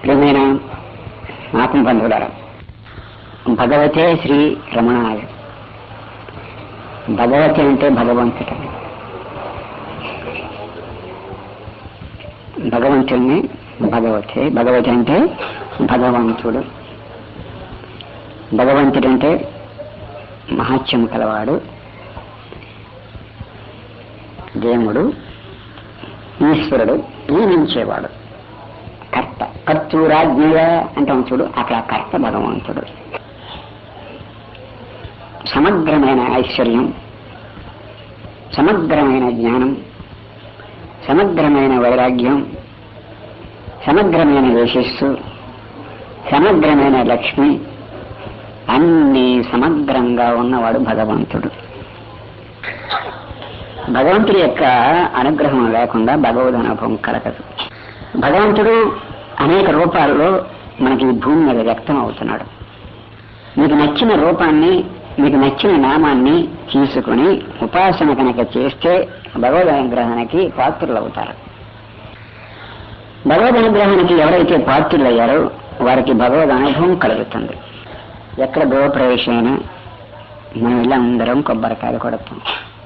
ప్రియమైన ఆత్మబంధువులారా భగవతే శ్రీ రమణాయ భగవతి అంటే భగవంతుడు భగవంతుడిని భగవతి భగవతి అంటే భగవంతుడు భగవంతుడు అంటే మహాత్యం కలవాడు దేవుడు ఈశ్వరుడు నియమించేవాడు కర్త కర్తూరాజ్ఞయ అంటాం చూడు అక్కడ కర్త భగవంతుడు సమగ్రమైన ఐశ్వర్యం సమగ్రమైన జ్ఞానం సమగ్రమైన వైరాగ్యం సమగ్రమైన యశస్సు సమగ్రమైన లక్ష్మి అన్ని సమగ్రంగా ఉన్నవాడు భగవంతుడు భగవంతుడి యొక్క అనుగ్రహం లేకుండా భగవద్ అనుభవం కలగదు భగవంతుడు అనేక రూపాల్లో మనకి ఈ భూమి మీద వ్యక్తం అవుతున్నాడు మీకు నచ్చిన రూపాన్ని మీకు నచ్చిన నామాన్ని తీసుకుని ఉపాసన కనుక చేస్తే భగవద్ అనుగ్రహానికి పాత్రులు అవుతారు భగవద్ అనుగ్రహానికి ఎవరైతే పాత్రులు అయ్యారో వారికి భగవద్ అనుభవం కలుగుతుంది ఎక్కడ గృహప్రవేశమైనా మనం ఇలా అందరం కొబ్బరికాయలు కొడతాం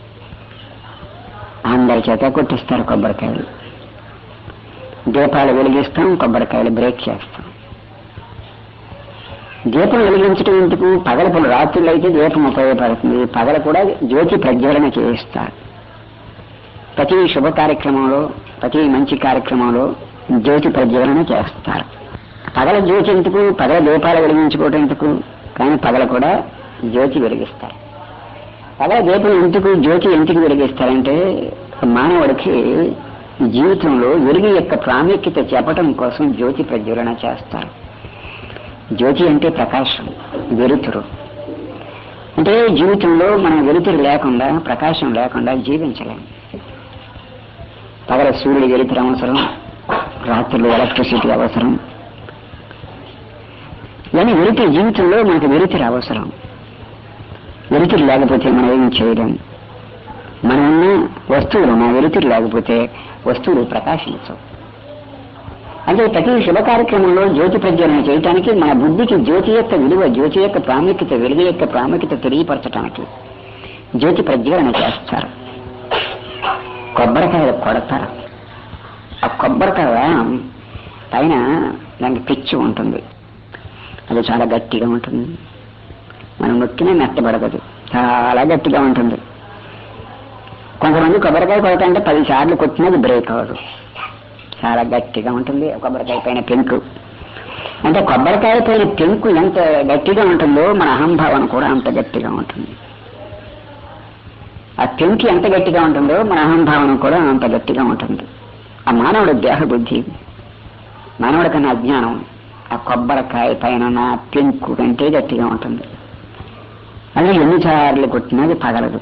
అందరి చేత కొట్టిస్తారు కొబ్బరికాయలు దీపాలు వెలిగిస్తాం కొబ్బరికాయలు బ్రేక్ చేస్తాం దీపం వెలిగించడం ఎందుకు పగల పలు రాత్రులు అయితే దీపం ఉపయోగపడుతుంది పగల కూడా జ్యోతి ప్రజ్వలన చేయిస్తారు ప్రతి శుభ కార్యక్రమంలో ప్రతి మంచి కార్యక్రమంలో జ్యోతి ప్రజ్వలన చేస్తారు పగల జ్యోతి ఎందుకు పగల దీపాలు వెలిగించుకోవటం ఎందుకు కానీ పగల కూడా జ్యోతి వెలిగిస్తారు పగల దీపం ఎందుకు జ్యోతి ఎందుకు వెలిగిస్తారంటే మానవుడికి జీవితంలో వెలుగు యొక్క ప్రాముఖ్యత చెప్పటం కోసం జ్యోతి ప్రజ్వలన చేస్తారు జ్యోతి అంటే ప్రకాశం వెలుతురు అంటే జీవితంలో మనం వెలుతురు లేకుండా ప్రకాశం లేకుండా జీవించలేం పగల సూర్యుడు వెలుతురు అవసరం రాత్రులు ఎలక్ట్రిసిటీ అవసరం ఇవన్నీ వెలుతురు జీవితంలో మనకు వెలుతురు అవసరం వెలుతురు లేకపోతే మనం ఏం చేయలేం మనం ఉన్న వస్తువులు నా వెలుతురు లేకపోతే వస్తువులు ప్రకాశించవు అంటే ప్రతి శుభ కార్యక్రమంలో జ్యోతి ప్రజ్వలన చేయటానికి మన బుద్ధికి జ్యోతి యొక్క విలువ జ్యోతి యొక్క ప్రాముఖ్యత వెలుగు యొక్క ప్రాముఖ్యత తెలియపరచడానికి జ్యోతి ప్రజ్వలన చేస్తారు కొబ్బరికాయలు కొడతారు ఆ కొబ్బరికాయ పైన దానికి పిచ్చి ఉంటుంది అది చాలా గట్టిగా ఉంటుంది మనం నొక్కినా మెత్తబడదు చాలా గట్టిగా ఉంటుంది కొంతమంది కొబ్బరికాయ కొడతాంటే పది సార్లు కొట్టినది బ్రేక్ అవ్వదు చాలా గట్టిగా ఉంటుంది కొబ్బరికాయ పైన పెంకు అంటే కొబ్బరికాయ పైన పెంకు ఎంత గట్టిగా ఉంటుందో మన అహంభావన కూడా అంత గట్టిగా ఉంటుంది ఆ పెంకు ఎంత గట్టిగా ఉంటుందో మన అహంభావన కూడా అంత గట్టిగా ఉంటుంది ఆ మానవుడి దేహ బుద్ధి మానవుడి కన్నా అజ్ఞానం ఆ కొబ్బరికాయ పైన ఉన్న పెంకు కంటే గట్టిగా ఉంటుంది అది ఎన్నిసార్లు కొట్టినది పగలదు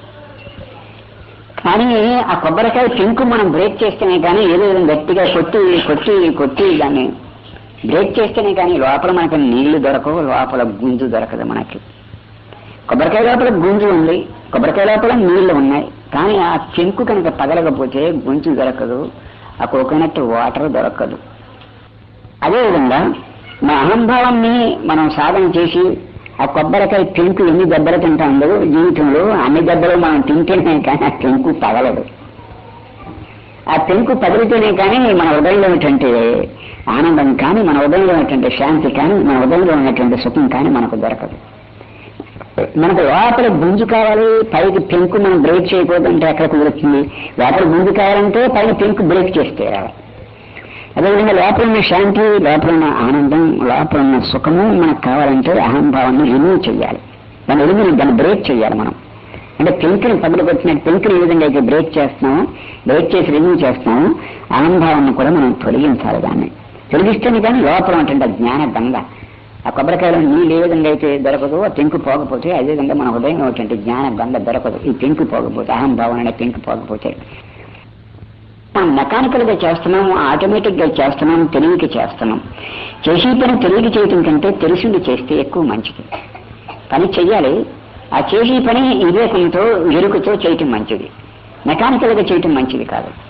కానీ ఆ కొబ్బరికాయ పెంకు మనం బ్రేక్ చేస్తేనే కానీ ఏదో విధంగా గట్టిగా కొట్టి కొట్టి కొట్టి దాన్ని బ్రేక్ చేస్తేనే కానీ లోపల మనకి నీళ్లు దొరకవు లోపల గుంజు దొరకదు మనకి కొబ్బరికాయ లోపల గుంజు ఉంది కొబ్బరికాయ లోపల నీళ్లు ఉన్నాయి కానీ ఆ పెంకు కనుక పగలకపోతే గుంజు దొరకదు ఆ కోకోనట్ వాటర్ దొరకదు అదేవిధంగా మన అహంభావాన్ని మనం సాధన చేసి ఆ కొబ్బరికాయ పెంకు ఎన్ని దెబ్బలు తింటాందో జీవితంలో అన్ని దెబ్బలు మనం తింటేనే కానీ ఆ పెంకు పగలదు ఆ పెంకు పగిలితేనే కానీ మన హృదయంలో ఉన్నటువంటి ఆనందం కానీ మన హృదయంలో ఉన్నటువంటి శాంతి కానీ మన హృదయంలో ఉన్నటువంటి సుఖం కానీ మనకు దొరకదు మనకు లోపల గుంజు కావాలి పైకి పెంకు మనం బ్రేక్ చేయకూడదంటే ఎక్కడ కుదురుతుంది లోపల గుంజు కావాలంటే పైన పెంకు బ్రేక్ చేస్తే రావాలి అదేవిధంగా లోపల ఉన్న శాంతి లోపల ఉన్న ఆనందం లోపల ఉన్న సుఖము మనకు కావాలంటే అహంభావాన్ని రిమూవ్ చేయాలి దాన్ని రిమూవ్ దాన్ని బ్రేక్ చేయాలి మనం అంటే పెంకుని పదులు కొట్టినట్టు పెంకుని ఏ విధంగా అయితే బ్రేక్ చేస్తున్నామో బ్రేక్ చేసి రిమూవ్ చేస్తున్నామో అహంభావాన్ని కూడా మనం తొలగించాలి దాన్ని తొలగిస్తేనే కానీ లోపల ఉంటుంది జ్ఞాన గంగ ఆ కొబ్బరికాయలో నీళ్ళు ఏ విధంగా అయితే దొరకదు ఆ పెంకు పోకపోతే అదేవిధంగా మన హృదయంలో ఉన్నటువంటి జ్ఞాన గంగ దొరకదు ఈ పెంకు పోకపోతే అహంభావం అనే పెంకు పోకపోతే మనం మెకానికల్ గా చేస్తున్నాం ఆటోమేటిక్ గా చేస్తున్నాం తెలివికి చేస్తున్నాం చేసే పని తెలివికి చేయటం కంటే తెలిసింది చేస్తే ఎక్కువ మంచిది పని చెయ్యాలి ఆ చేసే పని వివేకంతో ఎరుకుతో చేయటం మంచిది మెకానికల్ గా చేయటం మంచిది కాదు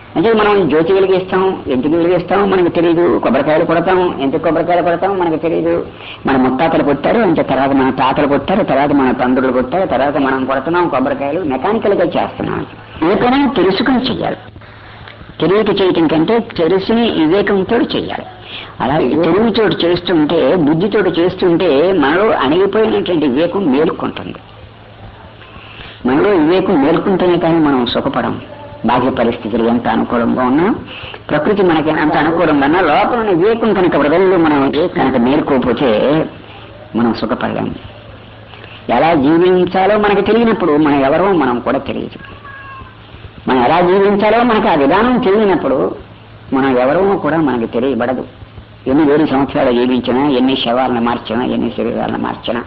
అంటే మనం జ్యోతి వెలిగిస్తాం ఎందుకు వెలిగిస్తాం మనకు తెలియదు కొబ్బరికాయలు కొడతాం ఎందుకు కొబ్బరికాయలు కొడతాం మనకు తెలియదు మన ముత్తాతలు కొట్టారు అంటే తర్వాత మన తాతలు కొట్టారు తర్వాత మన తండ్రులు కొట్టారు తర్వాత మనం కొడుతున్నాం కొబ్బరికాయలు మెకానికల్ గా చేస్తున్నాం ఏ పైన తెలుసుకుని చెయ్యాలి తెలియక చేయటం కంటే తెలుసుని వివేకంతో చెయ్యాలి అలా తెలివితో చేస్తుంటే బుద్ధితో చేస్తుంటే మనలో అణిగిపోయినటువంటి వివేకం మేలుకుంటుంది మనలో వివేకం మేల్కుంటేనే కానీ మనం సుఖపడం బాహ్య పరిస్థితులు ఎంత అనుకూలంగా ఉన్నా ప్రకృతి మనకి ఎంత అనుకూలంగా ఉన్నా లోపల ఉన్న వివేకం కనుక హృదయంలో మనం కనుక మేలుకోకపోతే మనం సుఖపడలేము ఎలా జీవించాలో మనకు తెలియనప్పుడు మనం ఎవరో మనం కూడా తెలియదు మనం ఎలా జీవించాలో మనకు ఆ విధానం తెలియనప్పుడు మనం ఎవరో కూడా మనకి తెలియబడదు ఎన్ని వేలు సంవత్సరాలు జీవించినా ఎన్ని శవాలను మార్చినా ఎన్ని శరీరాలను మార్చినా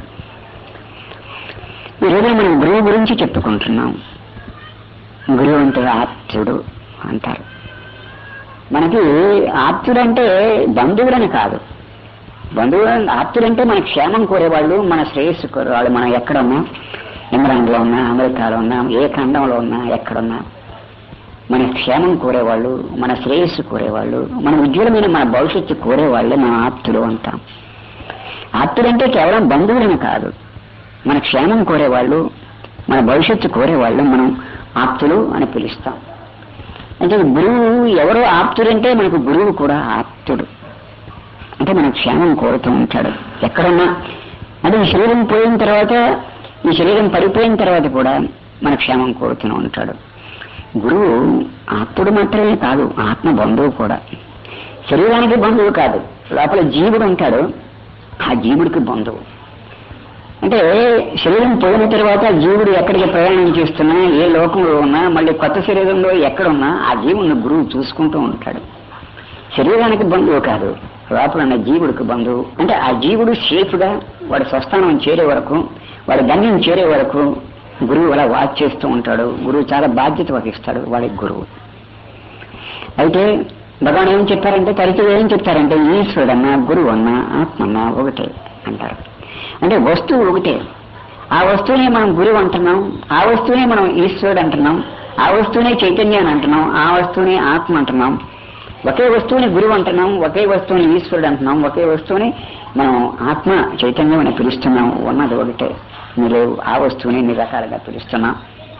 ఈరోజు మనం గురువు గురించి చెప్పుకుంటున్నాం గురువు అంటే ఆప్తుడు అంటారు మనకి ఆప్తుడంటే బంధువులని కాదు బంధువులు ఆప్తులంటే మన క్షేమం కోరేవాళ్ళు మన శ్రేయస్సు కోరేవాళ్ళు మనం ఎక్కడున్నా ఇంగ్లాండ్లో ఉన్నా అమెరికాలో ఉన్నా ఏ ఖండంలో ఉన్నా ఎక్కడున్నా మన క్షేమం కోరేవాళ్ళు మన శ్రేయస్సు కోరేవాళ్ళు మన ఉజ్వలమైన మన భవిష్యత్తు కోరేవాళ్ళే మన ఆప్తులు అంటాం ఆప్తులంటే కేవలం బంధువులని కాదు మన క్షేమం కోరేవాళ్ళు మన భవిష్యత్తు కోరేవాళ్ళు మనం ఆప్తులు అని పిలుస్తాం అంటే గురువు ఎవరో ఆప్తుడంటే మనకు గురువు కూడా ఆప్తుడు అంటే మన క్షేమం కోరుతూ ఉంటాడు ఎక్కడున్నా అంటే ఈ శరీరం పోయిన తర్వాత ఈ శరీరం పడిపోయిన తర్వాత కూడా మన క్షేమం కోరుతూనే ఉంటాడు గురువు ఆప్తుడు మాత్రమే కాదు ఆత్మ బంధువు కూడా శరీరానికి బంధువు కాదు లోపల జీవుడు ఉంటాడు ఆ జీవుడికి బంధువు అంటే శరీరం పోయిన తర్వాత జీవుడు ఎక్కడికి ప్రయాణం చేస్తున్నా ఏ లోకంలో ఉన్నా మళ్ళీ కొత్త శరీరంలో ఎక్కడున్నా ఆ జీవుడిని గురువు చూసుకుంటూ ఉంటాడు శరీరానికి బంధువు కాదు లోపల ఉన్న జీవుడికి బంధువు అంటే ఆ జీవుడు సేఫ్ గా వాడి స్వస్థానం చేరే వరకు వాడి గమ్యం చేరే వరకు గురువు అలా వాచ్ చేస్తూ ఉంటాడు గురువు చాలా బాధ్యత వహిస్తాడు వాడికి గురువు అయితే భగవాన్ ఏం చెప్పారంటే తరచు ఏం చెప్తారంటే ఈశ్వరుడన్నా గురువు అన్నా ఆత్మన్నా ఒకటే అంటారు అంటే వస్తువు ఒకటే ఆ వస్తువునే మనం గురువు అంటున్నాం ఆ వస్తువునే మనం ఈశ్వరుడు అంటున్నాం ఆ వస్తువునే చైతన్యాన్ని అంటున్నాం ఆ వస్తువునే ఆత్మ అంటున్నాం ఒకే వస్తువుని గురువు అంటున్నాం ఒకే వస్తువుని ఈశ్వరుడు అంటున్నాం ఒకే వస్తువుని మనం ఆత్మ చైతన్యం అని పిలుస్తున్నాం ఉన్నది ఒకటే మీరు ఆ వస్తువుని ఇన్ని రకాలుగా పిలుస్తున్నాం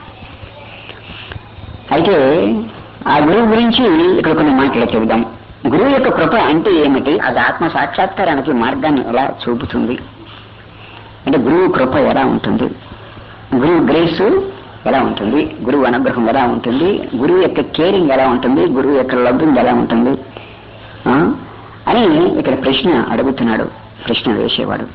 అయితే ఆ గురువు గురించి ఇక్కడ కొన్ని మాటలు చెబుదాం గురువు యొక్క కృప అంటే ఏమిటి అది ఆత్మ సాక్షాత్కారానికి మార్గాన్ని ఎలా చూపుతుంది అంటే గురువు కృప ఎలా ఉంటుంది గురువు గ్రేస్ ఎలా ఉంటుంది గురువు అనుగ్రహం ఎలా ఉంటుంది గురువు యొక్క కేరింగ్ ఎలా ఉంటుంది గురువు యొక్క లబ్ధింగ్ ఎలా ఉంటుంది ఆ? అని ఇక్కడ ప్రశ్న అడుగుతున్నాడు ప్రశ్న వేసేవాడు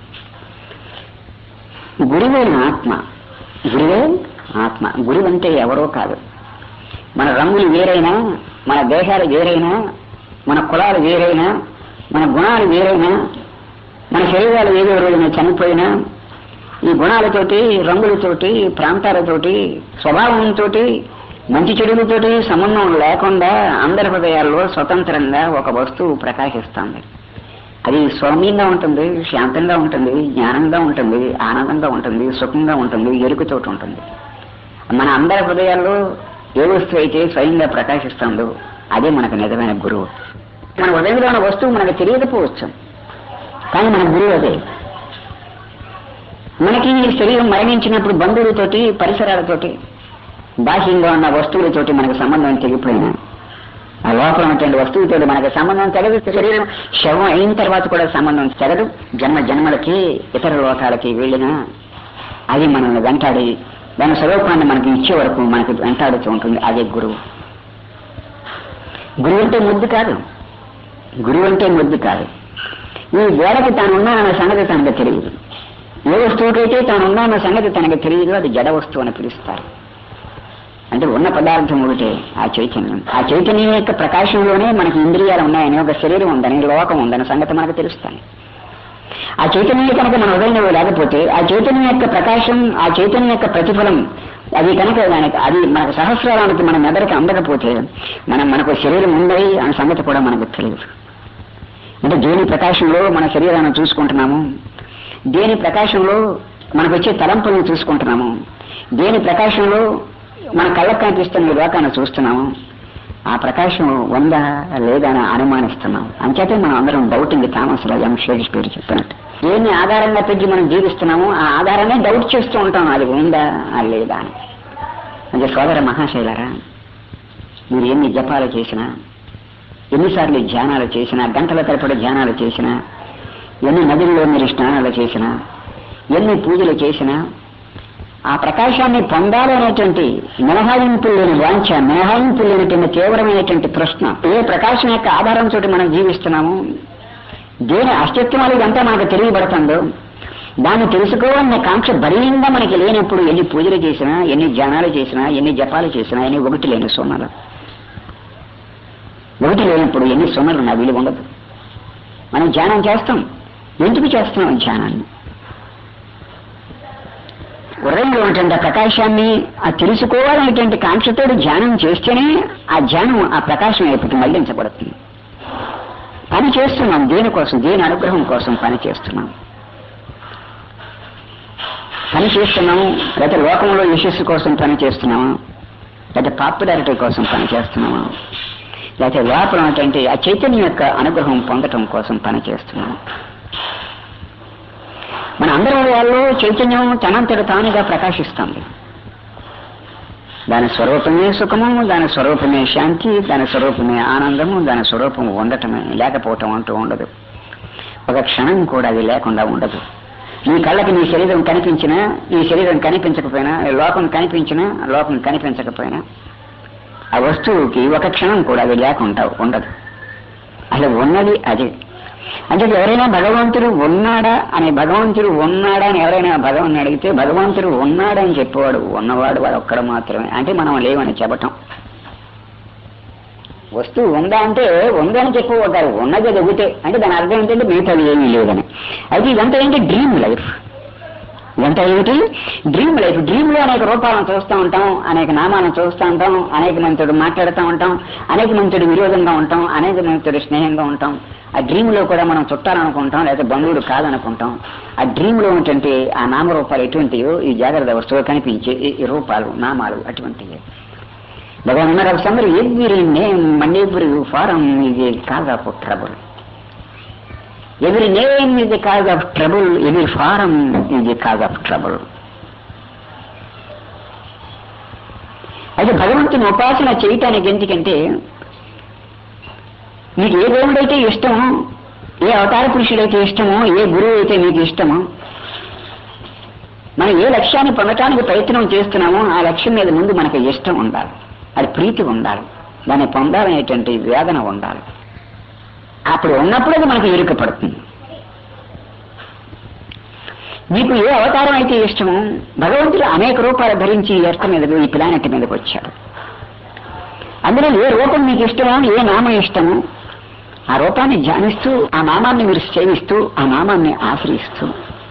గురువే ఆత్మ గురువే ఆత్మ గురువు అంటే ఎవరో కాదు మన రంగులు వేరైనా మన దేశాలు వేరైనా మన కులాలు వేరైనా మన గుణాలు వేరైనా మన శరీరాలు ఏదో రోజున చనిపోయినా ఈ గుణాలతోటి రంగులతోటి ప్రాంతాలతోటి స్వభావంతో మంచి చెడులతోటి సంబంధం లేకుండా అందరి హృదయాల్లో స్వతంత్రంగా ఒక వస్తువు ప్రకాశిస్తుంది అది సౌమ్యంగా ఉంటుంది శాంతంగా ఉంటుంది జ్ఞానంగా ఉంటుంది ఆనందంగా ఉంటుంది సుఖంగా ఉంటుంది ఎరుకుతోటి ఉంటుంది మన అందరి హృదయాల్లో ఏ వస్తువు అయితే స్వయంగా ప్రకాశిస్తుందో అదే మనకు నిజమైన గురువు మన హృదయంలో ఉన్న వస్తువు మనకు తెలియకపోవచ్చు కానీ మన గురువు అదే మనకి ఈ శరీరం మరణించినప్పుడు బంధువులతోటి పరిసరాలతోటి బాహ్యంగా ఉన్న వస్తువులతోటి మనకు సంబంధం తెగిపోయినా ఆ లోపల ఉన్నటువంటి వస్తువుతో మనకు సంబంధం తెగదు శరీరం శవం అయిన తర్వాత కూడా సంబంధం తెగదు జన్మ జన్మలకి ఇతర లోకాలకి వెళ్ళినా అది మనల్ని వెంటాడి దాని స్వరూపాన్ని మనకి ఇచ్చే వరకు మనకి వెంటాడుతూ ఉంటుంది అదే గురువు గురువు అంటే ముద్దు కాదు గురువు అంటే ముద్దు కాదు ఈ గోడకి తానున్నా అన్న సంగతి తనకు తెలియదు ఏ వస్తువుకైతే తానున్నా అన్న సంగతి తనకు తెలియదు అది జడ వస్తువు అని పిలుస్తారు అంటే ఉన్న పదార్థం ఒకటే ఆ చైతన్యం ఆ చైతన్యం యొక్క ప్రకాశంలోనే మనకి ఇంద్రియాలు ఉన్నాయని ఒక శరీరం ఉందని లోకం ఉందని సంగతి మనకు తెలుస్తాయి ఆ చైతన్యం కనుక మన హృదయంలో లేకపోతే ఆ చైతన్యం యొక్క ప్రకాశం ఆ చైతన్యం యొక్క ప్రతిఫలం అది కనుక దానికి అది మనకు సహస్రానికి మన మెదడుకి అందకపోతే మనం మనకు శరీరం ఉంది అనే సంగతి కూడా మనకు తెలియదు అంటే దేని ప్రకాశంలో మన శరీరాన్ని చూసుకుంటున్నాము దేని ప్రకాశంలో మనకు వచ్చే తలంపులను చూసుకుంటున్నాము దేని ప్రకాశంలో మన కళ్ళకు కనిపిస్తున్న ఈ లోకాన్ని చూస్తున్నాము ఆ ప్రకాశం ఉందా లేదా అని అనుమానిస్తున్నాం అంచేతే మనం అందరం డౌటింగ్ థామస్ రాజాం షేక్స్పియర్ చెప్పినట్టు దేన్ని ఆధారంగా పెట్టి మనం జీవిస్తున్నామో ఆ ఆధారాన్ని డౌట్ చేస్తూ ఉంటాం అది ఉందా అది లేదా అని అంటే సోదర మహాశైలరా మీరు ఎన్ని జపాలు చేసినా ఎన్నిసార్లు ధ్యానాలు చేసినా గంటల తరపడి ధ్యానాలు చేసినా ఎన్ని నదుల్లో మీరు స్నానాలు చేసినా ఎన్ని పూజలు చేసినా ఆ ప్రకాశాన్ని పొందాలనేటువంటి మినహాయింపు లేని వాంఛ మినహాయింపు లేనటువంటి తీవ్రమైనటువంటి ప్రశ్న ఏ ప్రకాశం యొక్క ఆధారంతో మనం జీవిస్తున్నాము దేని అస్తిత్వాలు ఇదంతా మనకు తెలియబడుతుందో దాన్ని తెలుసుకోవాలనే కాంక్ష బలీయంగా మనకి లేనప్పుడు ఎన్ని పూజలు చేసినా ఎన్ని ధ్యానాలు చేసినా ఎన్ని జపాలు చేసినా ఎన్ని ఒకటి లేని సొన్నలు ఒకటి లేనప్పుడు ఎన్ని సొన్నలు నా విలువ ఉండదు మనం ధ్యానం చేస్తాం ఎందుకు చేస్తున్నాం ధ్యానాన్ని హృదయంలో ఉన్నటువంటి ఆ ప్రకాశాన్ని ఆ తెలుసుకోవాలనేటువంటి కాంక్షతో ధ్యానం చేస్తేనే ఆ ధ్యానం ఆ ప్రకాశం వైపుకి మళ్లించబడుతుంది పని చేస్తున్నాం దేనికోసం దేని అనుగ్రహం కోసం పని చేస్తున్నాం పని చేస్తున్నాము లేకపోతే లోకంలో యశస్సు కోసం పని చేస్తున్నాము లేకపోతే పాపులారిటీ కోసం పని చేస్తున్నాము లేకపోతే లోపల ఉన్నటువంటి ఆ చైతన్యం యొక్క అనుగ్రహం పొందటం కోసం పని చేస్తున్నాము మన అందరి హృదయాల్లో చైతన్యం తనంతట తానుగా ప్రకాశిస్తుంది దాని స్వరూపమే సుఖము దాని స్వరూపమే శాంతి దాని స్వరూపమే ఆనందము దాని స్వరూపం ఉండటమే లేకపోవటం అంటూ ఉండదు ఒక క్షణం కూడా అది లేకుండా ఉండదు నీ కళ్ళకి నీ శరీరం కనిపించినా నీ శరీరం కనిపించకపోయినా లోకం కనిపించినా లోకం కనిపించకపోయినా ఆ వస్తువుకి ఒక క్షణం కూడా అది లేకుండా ఉండదు అసలు ఉన్నది అదే అంటే ఎవరైనా భగవంతుడు ఉన్నాడా అని భగవంతుడు ఉన్నాడా అని ఎవరైనా భగవాన్ అడిగితే భగవంతుడు ఉన్నాడని చెప్పేవాడు ఉన్నవాడు వాడు ఒక్కడ మాత్రమే అంటే మనం లేవని చెప్పటం వస్తువు ఉందా అంటే ఉందని చెప్పబోతారు ఉన్నది అది ఒకటే అంటే దాని అర్థం ఏంటంటే మిగతాది ఏమీ లేదని అయితే ఇదంతా ఏంటి డ్రీమ్ లైఫ్ ఇదంతా ఏమిటి డ్రీమ్ లైఫ్ డ్రీమ్ లో అనేక రూపాలను చూస్తూ ఉంటాం అనేక నామాలను చూస్తూ ఉంటాం అనేక మందితో మాట్లాడుతూ ఉంటాం అనేక మందితో విరోధంగా ఉంటాం అనేక మందితో స్నేహంగా ఉంటాం ఆ డ్రీమ్ లో కూడా మనం చుట్టాలనుకుంటాం లేకపోతే బంధువుడు కాదనుకుంటాం ఆ డ్రీమ్ లో ఉన్నటువంటి ఆ నామరూపాలు ఎటువంటివో ఈ జాగ్రత్త వస్తువు కనిపించే ఈ- ఈ రూపాలు నామాలు అటువంటివి భగవాన్ అన్నారు సందరు every name and every form ఇది cause of trouble every name ఇది cause of trouble every form ఇది కాజ్ ఆఫ్ ట్రబుల్ అయితే భగవంతుని ఉపాసన చేయటానికి ఎందుకంటే మీకు ఏ దేవుడైతే ఇష్టమో ఏ అవతార పురుషుడైతే ఇష్టమో ఏ గురువు అయితే మీకు ఇష్టమో మనం ఏ లక్ష్యాన్ని పొందటానికి ప్రయత్నం చేస్తున్నామో ఆ లక్ష్యం మీద ముందు మనకు ఇష్టం ఉండాలి అది ప్రీతి ఉండాలి దాన్ని పొందాలనేటువంటి వేదన ఉండాలి అప్పుడు ఉన్నప్పుడు అది మనకు ఇరుక పడుతుంది మీకు ఏ అవతారం అయితే ఇష్టమో భగవంతుడు అనేక రూపాలు ధరించి ఈ ఎర్త మీద ఈ ప్లానెట్ మీదకి వచ్చాడు అందులో ఏ రూపం మీకు ఇష్టమో ఏ నామం ఇష్టమో ఆ రూపాన్ని ధ్యానిస్తూ ఆ నామాన్ని మీరు సేవిస్తూ ఆ నామాన్ని ఆశ్రయిస్తూ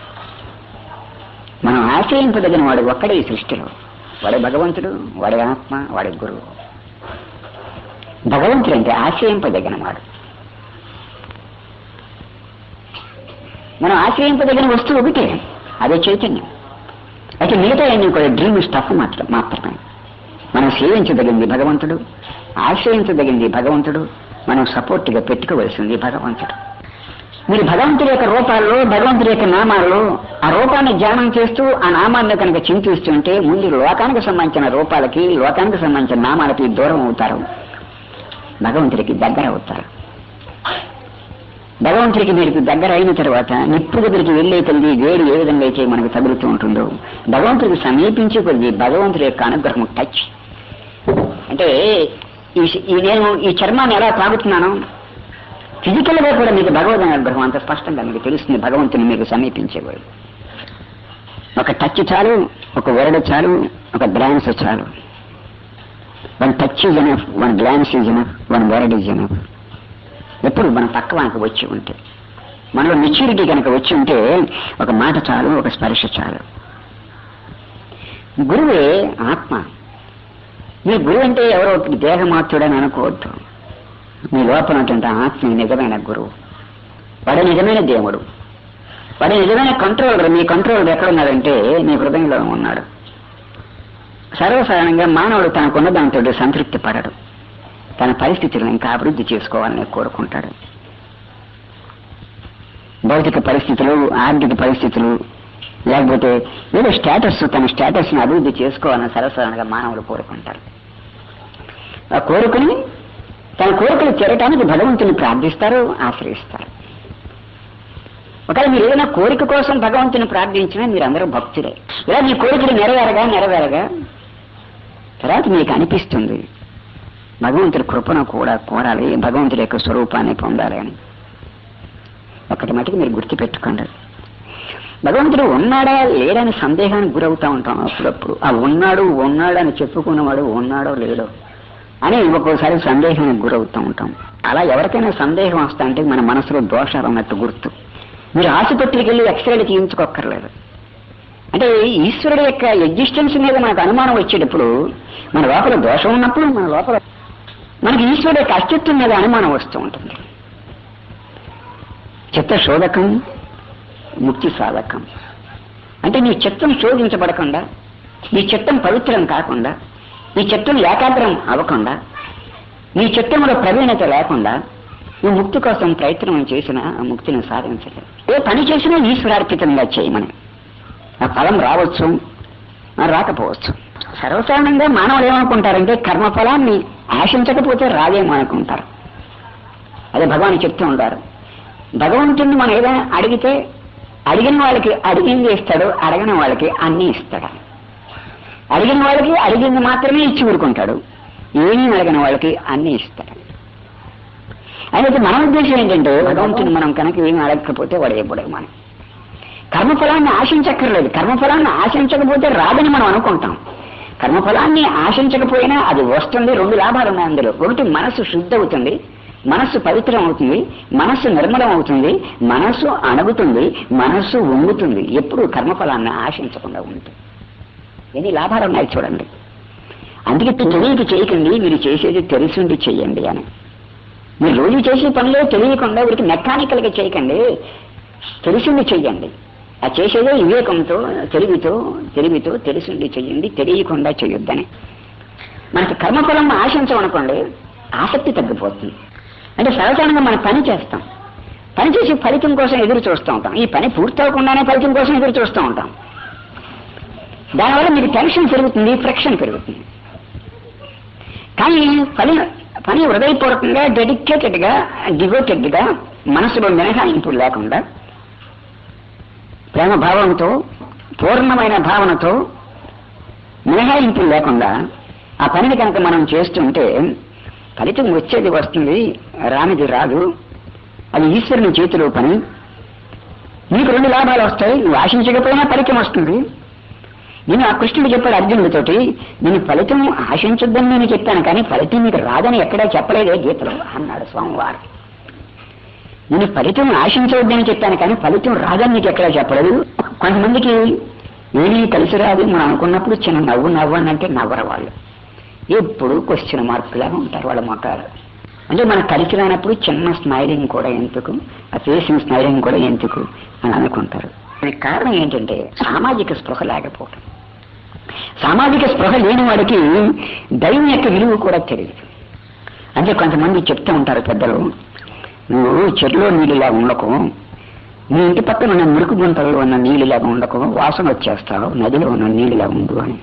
మనం ఆశ్రయింపదగిన వాడు ఒక్కడే ఈ సృష్టిలో వాడే భగవంతుడు వాడే ఆత్మ వాడే గురువు భగవంతుడు అంటే ఆశ్రయింపదగిన వాడు మనం ఆశ్రయింపదగిన వస్తువు ఒకటే అదే చైతన్యం అయితే మిగతా అన్ని కూడా డ్రీమ్ స్టఫ్ మాత్రం మాత్రమే మనం సేవించదగింది భగవంతుడు ఆశ్రయించదగింది భగవంతుడు మనం సపోర్ట్గా పెట్టుకోవలసింది భగవంతుడు మీరు భగవంతుడి యొక్క రూపాల్లో భగవంతుడి యొక్క నామాల్లో ఆ రూపాన్ని ధ్యానం చేస్తూ ఆ నామాన్ని కనుక చింతిస్తుంటే ముందు లోకానికి సంబంధించిన రూపాలకి లోకానికి సంబంధించిన నామాలకి దూరం అవుతారు భగవంతుడికి దగ్గర అవుతారు భగవంతుడికి మీరు దగ్గర అయిన తర్వాత నిప్పు దగ్గరికి వెళ్లే కొద్ది వేడి ఏ విధంగా అయితే మనకు తగులుతూ ఉంటుందో భగవంతుడికి సమీపించే కొద్ది భగవంతుడి యొక్క అనుగ్రహం టచ్ అంటే ఈ ఈ నేను ఈ చర్మాన్ని ఎలా తాగుతున్నాను ఫిజికల్ గా కూడా మీకు భగవద్ అనుగ్రహం అంత స్పష్టంగా మీకు తెలుస్తుంది భగవంతుని మీకు సమీపించేవాడు ఒక టచ్ చాలు ఒక వరడ చాలు ఒక గ్లాన్స్ చాలు one touch is enough one glance is enough one word is enough ఎప్పుడు మన పక్క మనకు వచ్చి ఉంటే మనలో మెచ్యూరిటీ కనుక వచ్చి ఉంటే ఒక మాట చాలు ఒక స్పర్శ చాలు గురువే ఆత్మ మీ గురువు అంటే ఎవరో దేహమాత్రుడని అనుకోవద్దు మీ లోపల ఉన్నటువంటి ఆత్మ నిజమైన గురువు వాడే నిజమైన దేవుడు వాడే నిజమైన కంట్రోలర్ మీ కంట్రోలర్ ఎక్కడున్నాడంటే మీ హృదయంలో ఉన్నాడు సర్వసాధారణంగా మానవుడు తనకున్న దాంతో సంతృప్తి పడడు తన పరిస్థితులను ఇంకా అభివృద్ధి చేసుకోవాలని కోరుకుంటాడు భౌతిక పరిస్థితులు ఆర్థిక పరిస్థితులు లేకపోతే ఏదో స్టేటస్ తన స్టేటస్ ని అభివృద్ధి చేసుకోవాలని సరసరగా మానవులు కోరుకుంటారు ఆ కోరుకుని తన కోరికలు చేరటానికి భగవంతుని ప్రార్థిస్తారు ఆశ్రయిస్తారు ఒకవేళ మీరు ఏదైనా కోరిక కోసం భగవంతుని ప్రార్థించినా మీరందరూ భక్తులే ఇలా మీ కోరికలు నెరవేరగా నెరవేరగా తర్వాత మీకు అనిపిస్తుంది భగవంతుడి కృపను కూడా కోరాలి భగవంతుడి యొక్క స్వరూపాన్ని పొందాలి అని ఒకటి మటుకు మీరు గుర్తుపెట్టుకోండి భగవంతుడు ఉన్నాడా లేడని సందేహానికి గురవుతా ఉంటాం అప్పుడప్పుడు ఆ ఉన్నాడు ఉన్నాడు అని చెప్పుకున్నవాడు ఉన్నాడో లేడో అని ఒక్కోసారి సందేహానికి గురవుతూ ఉంటాం అలా ఎవరికైనా సందేహం వస్తా అంటే మన మనసులో దోషాలు అన్నట్టు గుర్తు మీరు ఆసుపత్రికి వెళ్ళి ఎక్స్రేలు తీయించుకోక్కర్లేదు అంటే ఈశ్వరుడు యొక్క ఎగ్జిస్టెన్స్ మీద మనకు అనుమానం వచ్చేటప్పుడు మన లోపల దోషం ఉన్నప్పుడు మన లోపల మనకి ఈశ్వరుడు యొక్క అస్తిత్వం మీద అనుమానం వస్తూ ఉంటుంది చిత్త శోధకం ముక్తి సాధకం అంటే నీ చిత్తం శోధించబడకుండా నీ చిత్తం పవిత్రం కాకుండా నీ చిత్తం ఏకాగ్రం అవ్వకుండా నీ చిత్తంలో ప్రవీణత లేకుండా నువ్వు ముక్తి కోసం ప్రయత్నం చేసిన ఆ ముక్తిని సాధించలేదు ఏ పని చేసినా ఈశ్వరార్పితంగా చేయమని ఆ ఫలం రావచ్చు ఆ రాకపోవచ్చు సర్వసాధారణంగా మానవులు ఏమనుకుంటారంటే కర్మఫలాన్ని ఆశించకపోతే రాదేమో అనుకుంటారు అదే భగవాన్ చెప్తూ ఉంటారు భగవంతుడిని మనం ఏదైనా అడిగితే అడిగిన వాళ్ళకి అడిగింది ఇస్తాడు అడగని వాళ్ళకి అన్ని ఇస్తాడు అడిగిన వాళ్ళకి అడిగింది మాత్రమే ఇచ్చి ఊరుకుంటాడు ఏమీ అడగని వాళ్ళకి అన్ని ఇస్తాడు అయితే మన ఉద్దేశం ఏంటంటే భగవంతుని మనం కనుక ఏమి అడగకపోతే వాడు ఎప్పుడే మనం కర్మఫలాన్ని ఆశించక్కర్లేదు కర్మఫలాన్ని ఆశించకపోతే రాదని మనం అనుకుంటాం కర్మఫలాన్ని ఆశించకపోయినా అది వస్తుంది రెండు లాభాలు ఉన్నాయి అందులో ఒకటి మనసు శుద్ధ అవుతుంది మనస్సు పవిత్రం అవుతుంది మనస్సు నిర్మలం అవుతుంది మనస్సు అణగుతుంది మనస్సు వంగుతుంది ఎప్పుడు కర్మఫలాన్ని ఆశించకుండా ఉంటుంది ఎన్ని లాభాలు ఉన్నాయి చూడండి అందుకే తెలియక చేయకండి మీరు చేసేది తెలిసిండి చెయ్యండి అని మీరు రోజు చేసే పనిలో తెలియకుండా వీరికి మెకానికల్ గా చేయకండి తెలిసింది చెయ్యండి ఆ చేసేదే వివేకంతో తెలివితో తెలివితో తెలిసింది చెయ్యండి తెలియకుండా చెయ్యొద్దని మనకి కర్మఫలం ఆశించమనుకోండి ఆసక్తి తగ్గిపోతుంది అంటే సహజంగా మనం పని చేస్తాం పని చేసి ఫలితం కోసం ఎదురు చూస్తూ ఉంటాం ఈ పని పూర్తి అవ్వకుండానే ఫలితం కోసం ఎదురు చూస్తూ ఉంటాం దానివల్ల మీకు టెన్షన్ పెరుగుతుంది ఫ్రిక్షన్ పెరుగుతుంది కానీ పని పని హృదయపూర్వకంగా డెడికేటెడ్ గా డివోటెడ్ గా మనసులో మినహాయింపు లేకుండా ప్రేమ భావంతో పూర్ణమైన భావనతో మినహాయింపు లేకుండా ఆ పనిని కనుక మనం చేస్తుంటే ఫలితం వచ్చేది వస్తుంది రానిది రాదు అది ఈశ్వరుని చేతిలో పని నీకు రెండు లాభాలు వస్తాయి నువ్వు ఆశించకపోయినా ఫలితం వస్తుంది నేను ఆ కృష్ణుడు చెప్పాడు అర్జునుడితోటి నేను ఫలితం ఆశించొద్దని నేను చెప్పాను కానీ ఫలితం నీకు రాదని ఎక్కడా చెప్పలేదే గీతలో అన్నాడు స్వామివారు నేను ఫలితం ఆశించవద్దని చెప్పాను కానీ ఫలితం రాదని నీకు ఎక్కడా చెప్పలేదు కొంతమందికి ఏమీ కలిసి రాదు మనం అనుకున్నప్పుడు చిన్న నవ్వు నవ్వు అని అంటే నవ్వరు వాళ్ళు ఎప్పుడు క్వశ్చన్ మార్కులాగా ఉంటారు వాళ్ళ మొక్కలు అంటే మనకు కలిసి రానప్పుడు చిన్న స్మైలింగ్ కూడా ఎందుకు ఆ ఫేసింగ్ స్మైలింగ్ కూడా ఎందుకు అని అనుకుంటారు దానికి కారణం ఏంటంటే సామాజిక స్పృహ లేకపోవడం సామాజిక స్పృహ లేని వాడికి దైవం యొక్క విలువ కూడా తెలియదు అంటే కొంతమంది చెప్తూ ఉంటారు పెద్దలు నువ్వు చెట్లో నీళ్ళలా ఉండకు నీ ఇంటి పక్కన ఉన్న మురుకు గుంటల్లో ఉన్న నీళ్ళలాగా ఉండకు వాసన వచ్చేస్తావు నదిలో ఉన్న నీళ్ళలా ఉండు అని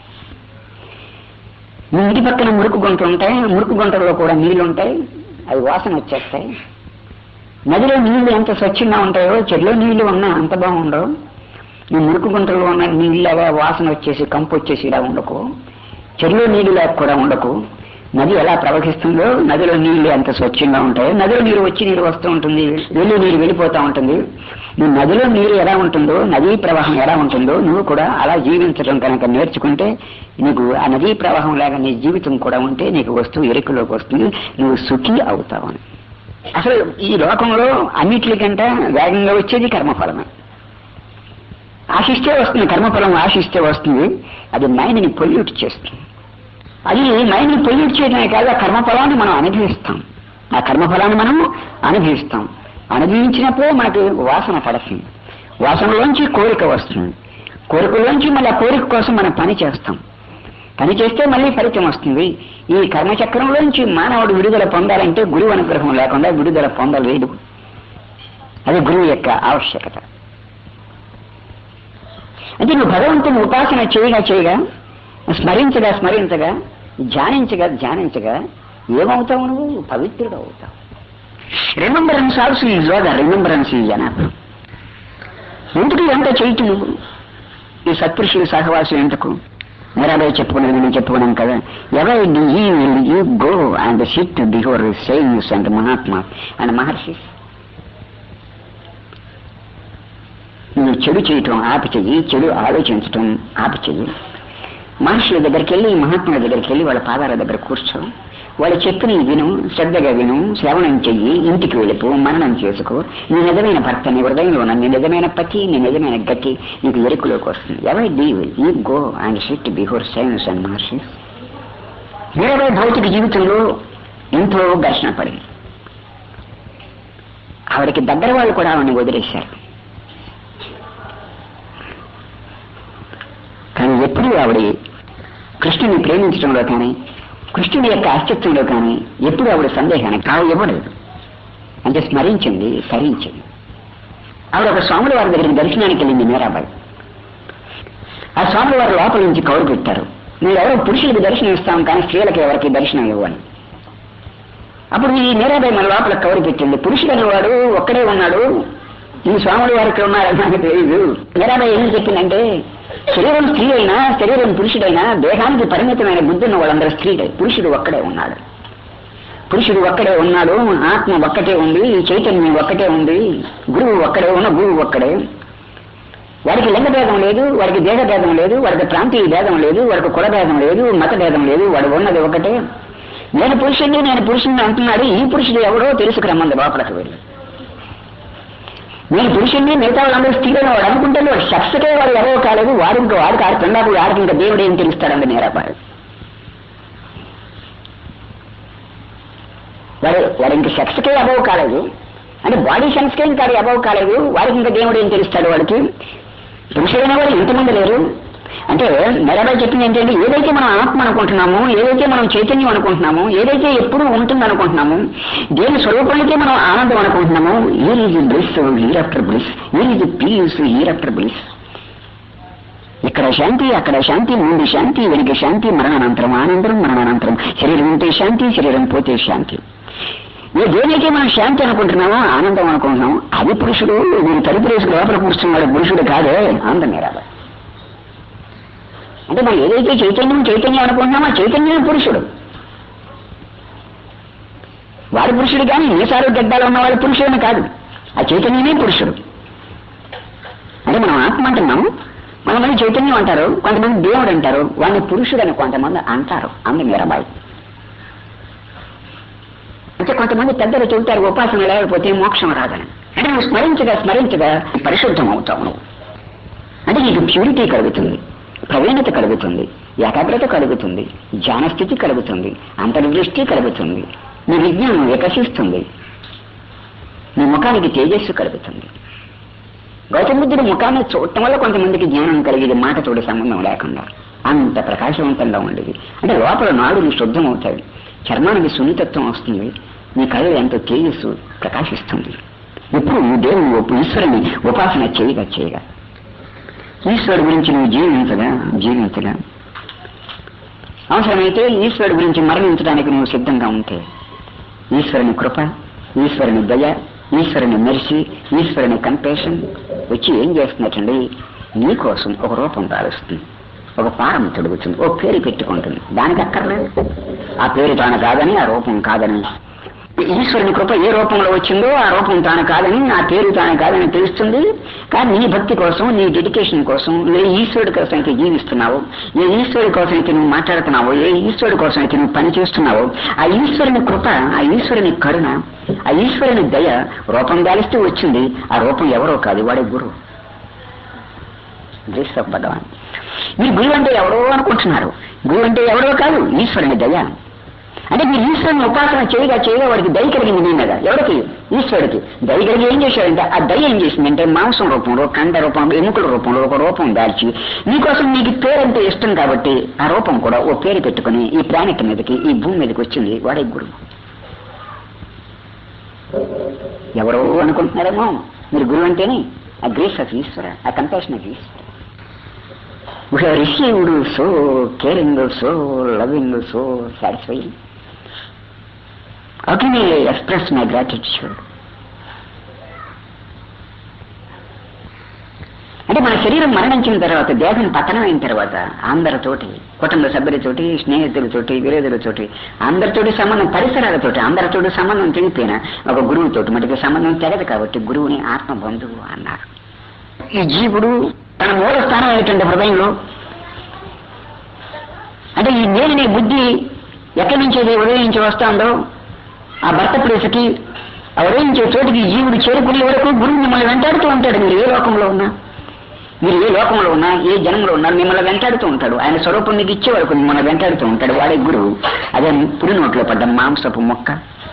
నీ ఇంటి పక్కన మురుకు గుంట ఉంటాయి మురుకు గుంటల్లో కూడా నీళ్లు ఉంటాయి అవి వాసన వచ్చేస్తాయి నదిలో నీళ్లు ఎంత స్వచ్ఛంగా ఉంటాయో చెట్లో నీళ్లు ఉన్నా అంత బాగుండవు ఈ మురుకు గుంటలో ఉన్న నీళ్ళగా వాసన వచ్చేసి కంపు వచ్చేసి ఇలా ఉండకు చెరువులో నీళ్లు లేక కూడా ఉండకు నది ఎలా ప్రవహిస్తుందో నదిలో నీళ్లు ఎంత స్వచ్ఛంగా ఉంటాయో నదిలో నీరు వచ్చి నీరు వస్తూ ఉంటుంది వెళ్ళి నీరు వెళ్ళిపోతూ ఉంటుంది నువ్వు నదిలో నీరు ఎలా ఉంటుందో నదీ ప్రవాహం ఎలా ఉంటుందో నువ్వు కూడా అలా జీవించడం కనుక నేర్చుకుంటే నీకు ఆ నదీ ప్రవాహం లాగా నీ జీవితం కూడా ఉంటే నీకు వస్తువు ఎరుకలోకి వస్తుంది నువ్వు సుఖీ అవుతావు అని అసలు ఈ లోకంలో అన్నిటికంటే వేగంగా వచ్చేది కర్మఫలమే ఆశిస్తే వస్తుంది కర్మఫలం ఆశిస్తే వస్తుంది అది మైండ్ని పొల్యూట్ చేస్తుంది అది మైండ్ని పొల్యూట్ చేయడమే కాదు ఆ కర్మఫలాన్ని మనం అనుభవిస్తాం ఆ కర్మఫలాన్ని మనం అనుభవిస్తాం అనుభవించినప్పుడే మనకి వాసన పడుతుంది వాసనలోంచి కోరిక వస్తుంది కోరికలోంచి మళ్ళీ ఆ కోరిక కోసం మనం పని చేస్తాం పని చేస్తే మళ్ళీ ఫలితం వస్తుంది ఈ కర్మచక్రంలోంచి మానవుడు విడుదల పొందాలంటే గురువు అనుగ్రహం లేకుండా విడుదల పొందలేడు అది గురువు యొక్క ఆవశ్యకత అంటే నువ్వు భగవంతుని ఉపాసన చేయగా చేయగా స్మరించగా స్మరించగా ధ్యానించగా ధ్యానించగా ఏమవుతావు నువ్వు పవిత్రుడు అవుతావు రిమెంబరెన్స్ ఆల్సో ఈ యోగా రిమెంబరెన్స్ ఈ జనాభ ఎందుకు ఎంత చేయటం నువ్వు ఈ సత్పురుషుల సహవాసం ఎందుకు మీరాబాయి చెప్పుకున్నది నేను చెప్పుకున్నాను కదా why do you will you go and sit before sayings and Mahatma and Maharshi నువ్వు చెడు చేయటం ఆపి చెయ్యి చెడు ఆలోచించటం ఆపి చెయ్యి మహర్షుల దగ్గరికి వెళ్ళి మహాత్ముల దగ్గరికి వెళ్ళి వాళ్ళ పాదాల దగ్గర కూర్చో వాళ్ళు చెప్పిన విను శ్రద్ధగా విను శ్రవణం చెయ్యి ఇంటికి వెళ్ళిపో మరణం చేసుకో నీ నిజమైన భర్త నీ హృదయంలో ఉన్న నీ నిజమైన పతి నీ నిజమైన గట్టి నీకు ఎరుకులోకి వస్తుంది ఎవై the ego and sit before science and Maharshi వేరే భౌతిక జీవితంలో ఎంతో ఘర్షణ పడింది ఆవిడకి దగ్గర వాళ్ళు కూడా ఆవిడని వదిలేశారు కానీ ఎప్పుడు ఆవిడ కృష్ణుని ప్రేమించడంలో కానీ కృష్ణుని యొక్క అస్తిత్వంలో కానీ ఎప్పుడు ఆవిడ సందేహానికి తావు ఇవ్వలేదు అంటే స్మరించింది తరించింది ఆవిడ ఒక స్వాముల వారి దగ్గరికి దర్శనానికి వెళ్ళింది మీరాబాయి ఆ స్వాముల వారి లోపల నుంచి కౌరు పెట్టారు మీరు ఎవరో పురుషులకు దర్శనం ఇస్తాం కానీ స్త్రీలకు ఎవరికి దర్శనం ఇవ్వని అప్పుడు ఈ మీరాబాయి మన లోపల కౌరు పెట్టింది పురుషుడు అనేవాడు ఒక్కడే ఉన్నాడు ఈ స్వాముల వారికి ఉన్నారని నాకు తెలియదు మీరాబాయి ఏం చెప్పిందంటే శరీరం స్త్రీ అయినా శరీరం పురుషుడైనా దేహానికి పరిమితమైన బుద్ధి ఉన్న వాళ్ళందరూ స్త్రీడే పురుషుడు ఒక్కడే ఉన్నాడు పురుషుడు ఒక్కడే ఉన్నాడు ఆత్మ ఒక్కటే ఉంది చైతన్యం ఒక్కటే ఉంది గురువు ఒక్కడే ఉన్న గురువు ఒక్కడే వాడికి లింగ భేదం లేదు వాడికి దేహ భేదం లేదు వాడికి ప్రాంతీయ భేదం లేదు వాడికి కుల భేదం లేదు మత భేదం లేదు వాడు ఉన్నది ఒకటే నేను పురుషుడిని నేను పురుషుడిని అంటున్నాడు ఈ పురుషుడు ఎవడో తెలుసుకురమ్మంది లోపలికి వెళ్ళి నేను పురుషుడిని మిగతా వాళ్ళందరూ స్త్రీలను వాడు అనుకుంటే వాడు శక్సకే వాడు ఎవరో కాలేదు వాడు ఇంకా వాడికి ఆడు పెండాకు వాడికి ఇంకా దేవుడు ఏం తెలుస్తాడండి నేరపాడు వాడు వాడు ఇంక సెక్స్కే అబౌవ్ కాలేదు అంటే బాడీ సెన్స్కే ఇంకా అబౌవ్ కాలేదు వాడికి ఇంకా దేవుడు ఏం తెలుస్తాడు వాడికి పురుషుడైన వాడు ఇంతమంది లేరు అంటే నెరబాయి చెప్పింది ఏంటంటే ఏదైతే మనం ఆత్మ అనుకుంటున్నామో ఏదైతే మనం చైతన్యం అనుకుంటున్నామో ఏదైతే ఎప్పుడు ఉంటుంది అనుకుంటున్నామో దేని స్వరూపానికే మనం ఆనందం అనుకుంటున్నామో here is bliss here after bliss here is peace here after bliss ఇక్కడ శాంతి అక్కడ శాంతి ముందు శాంతి వెనుక శాంతి మరణానంతరం ఆనందరం మరణానంతరం శరీరం ఉంటే శాంతి శరీరం పోతే శాంతి ఏ దేనికే మనం శాంతి అనుకుంటున్నామో ఆనందం అనుకుంటున్నాం అది పురుషుడు మీరు తలుపు వేసుకు లోపల కూర్చున్నాడు పురుషుడు కాదే ఆనందం రాదు అంటే మనం ఏదైతే చైతన్యం చైతన్యం అనుకుంటున్నామో ఆ చైతన్యమే పురుషుడు వాడు పురుషుడు కానీ మీసారు గడ్డాలు ఉన్నవాడు పురుషుడని కాదు ఆ చైతన్యమే పురుషుడు అంటే మనం ఆత్మ అంటున్నాము కొంతమంది చైతన్యం అంటారు కొంతమంది దేవుడు అంటారు వాడిని పురుషుడని కొంతమంది అంటారు అంది మీరాబాయి అంటే కొంతమంది పెద్దలు చెబుతారు ఉపాసన లేకపోతే మోక్షం రాదని అంటే నువ్వు స్మరించగా స్మరించగా పరిశుద్ధం అవుతావు నువ్వు అంటే నీకు ప్యూరిటీ కలుగుతుంది ప్రవీణత కలుగుతుంది ఏకాగ్రత కలుగుతుంది జ్ఞానస్థితి కలుగుతుంది అంతర్దృష్టి కలుగుతుంది నీ విజ్ఞానం వికసిస్తుంది నీ ముఖానికి తేజస్సు కలుగుతుంది గౌతమ బుద్ధుడి ముఖాన్ని చూడటం వల్ల కొంతమందికి జ్ఞానం కలిగేది మాటతోటి సంబంధం లేకుండా అంత ప్రకాశవంతంగా ఉండేది అంటే లోపల నాడులు శుద్ధమవుతాయి చర్మానికి సున్నితత్వం వస్తుంది నీ కళ్ళు ఎంతో తేజస్సు ప్రకాశిస్తుంది ఎప్పుడు దేవుడు ఈశ్వరుని ఉపాసన చేయగా చేయగా ఈశ్వరుడు గురించి నువ్వు జీవించగా జీవించగా అవసరమైతే ఈశ్వరుడు గురించి మరణించడానికి నువ్వు సిద్ధంగా ఉంటే ఈశ్వరుని కృప ఈశ్వరుని దయ ఈశ్వరుని మెరిసి ఈశ్వరుని కంపేషన్ వచ్చి ఏం చేస్తున్నట్టండి నీకోసం ఒక రూపం దాలుస్తుంది ఒక పారం తొడుగుతుంది ఓ పేరు పెట్టుకుంటుంది దానికి అక్కర్లేదు ఆ పేరు తాను కాదని ఆ రూపం కాదని ఈశ్వరుని కృప ఏ రూపంలో వచ్చిందో ఆ రూపం తాను కాదని ఆ పేరు తాను కాదని తెలుస్తుంది కానీ నీ భక్తి కోసం నీ డెడికేషన్ కోసం ఏ ఈశ్వరుడి కోసం అయితే జీవిస్తున్నావు ఏ ఈశ్వరుడి కోసం అయితే నువ్వు మాట్లాడుతున్నావో ఏ ఈశ్వరుడి కోసం అయితే నువ్వు పని చేస్తున్నావో ఆ ఈశ్వరుని కృప ఆ ఈశ్వరుని కరుణ ఆ ఈశ్వరుని దయ రూపం దాలిస్తూ వచ్చింది ఆ రూపం ఎవరో కాదు వాడే గురువు గ్రేస్ ఆఫ్ భగవాన్ మీరు గురువు అంటే ఎవరో అనుకుంటున్నారు గురువు అంటే ఎవరో కాదు ఈశ్వరుని దయ అంటే మీరు ఈశ్వరుని ఉపాసన చేయగా చేయగా వాడికి దయ కలిగింది మీ మీద ఎవరికి ఈశ్వరుడికి దయ కలిగి ఏం చేశాడంటే ఆ దయ ఏం చేసిందంటే మాంసం రూపంలో కండ రూపంలో ఎముకల రూపంలో ఒక రూపం దాల్చి మీకోసం మీకు పేరంటే ఇష్టం కాబట్టి ఆ రూపం కూడా ఓ పేరు పెట్టుకుని ఈ ప్లానెట్ మీదకి ఈ భూమి మీదకి వచ్చింది వాడే గురువు ఎవరో అనుకుంటున్నారేమో మీరు గురువు అంటేనే ఆ గ్రేస్ ఆఫ్ ఈశ్వర ఆ compassion of Ishwara we have received so caring, so loving, so satisfying. How can I express my gratitude? అంటే మన శరీరం మరణించిన తర్వాత దేహం పతనం అయిన తర్వాత అందరితోటి కుటుంబ సభ్యులతోటి స్నేహితులతోటి విరోధులతోటి అందరితోటి సంబంధం పరిసరాలతోటి అందరితోటి సంబంధం తెగిపోయిన ఒక గురువుతోటి మటుకు సంబంధం తెగదు కాబట్టి గురువుని ఆత్మ బంధువు అన్నారు ఈ జీవుడు తన మూల స్థానం అయినటువంటి హృదయంలో అంటే ఈ నేననే బుద్ధి ఎక్కడి నుంచి అయితే ఉదయించి వస్తుందో ఆ భర్త ప్లేస్కి ఆ ఉదయించే చోటికి జీవుడు చేరుకునే వరకు గురువు మిమ్మల్ని వెంటాడుతూ ఉంటాడు మీరు ఏ లోకంలో ఉన్నా మీరు ఏ లోకంలో ఉన్నా ఏ జన్మలో ఉన్నా మిమ్మల్ని వెంటాడుతూ ఉంటాడు ఆయన స్వరూపం మీకు ఇచ్చే వరకు మిమ్మల్ని వెంటాడుతూ ఉంటాడు వాడే గురువు అదే పురి నోట్లో పడ్డ మాంసపు మొక్క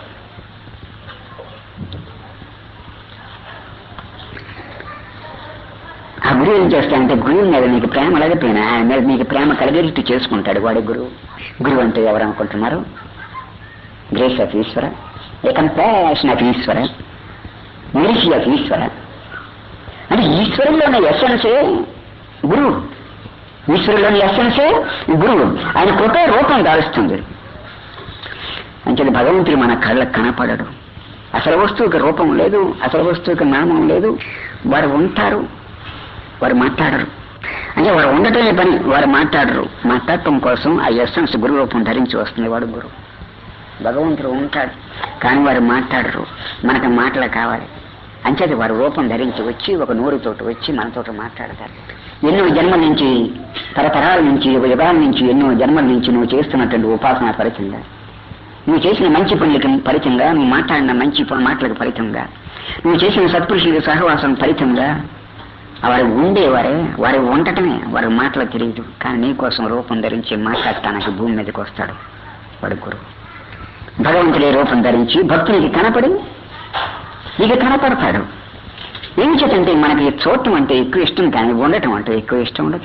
ఆ గురువు ఏం చేస్తాడంటే గురువు మీద నీకు ప్రేమ లేకపోయినా ఆయన మీద నీకు ప్రేమ కలిగేటట్టు చేసుకుంటాడు వాడే గురువు గురువు అంటే ఎవరు అనుకుంటున్నారు గ్రేస్ ఆఫ్ ఈశ్వర ఏ compassion of Ishwara mercy of ఈశ్వర అంటే ఈశ్వరులోని ఎస్సెన్సే గురువు ఈశ్వరులోని ఎస్సెన్సే గురువు ఆయన కృపే రూపం దాలుస్తుంది అంటే భగవంతుడు మన కళ్ళకు కనపడడు అసలు వస్తువుకి రూపం లేదు అసలు వస్తువుకి నామం లేదు వారు ఉంటారు వారు మాట్లాడరు అంటే వారు ఉండటమే పని వారు మాట్లాడరు మాట్లాడటం కోసం ఆ ఎస్సెన్స్ గురు రూపం ధరించి వస్తుంది వాడు గురువు భగవంతుడు ఉంటాడు కానీ వారు మాట్లాడరు మనకు మాటలు కావాలి అంచేది వారు రూపం ధరించి వచ్చి ఒక నోరుతోటి వచ్చి మనతోటి మాట్లాడతారు ఎన్నో జన్మల నుంచి తరతరాల నుంచి యుగాల నుంచి ఎన్నో జన్మల నుంచి నువ్వు చేస్తున్నటువంటి ఉపాసన ఫలితంగా నువ్వు చేసిన మంచి పనులకి ఫలితంగా నువ్వు మాట్లాడిన మంచి ప- మాటలకు ఫలితంగా నువ్వు చేసిన సత్పురుషుల సహవాసం ఫలితంగా వారు ఉండేవారే వారు ఉండటమే వారి మాటలు తెలియదు కానీ నీకోసం రూపం ధరించి మాట్లాడటానికి భూమి మీదకి వస్తాడు వాడు గురువు భగవంతుడే రూపం ధరించి భక్తునికి కనపడి నీకు కనపడతాడు ఏం చేతంటే మనకి చూడటం అంటే ఎక్కువ ఇష్టం కానీ ఉండటం అంటే ఎక్కువ ఇష్టం ఉండదు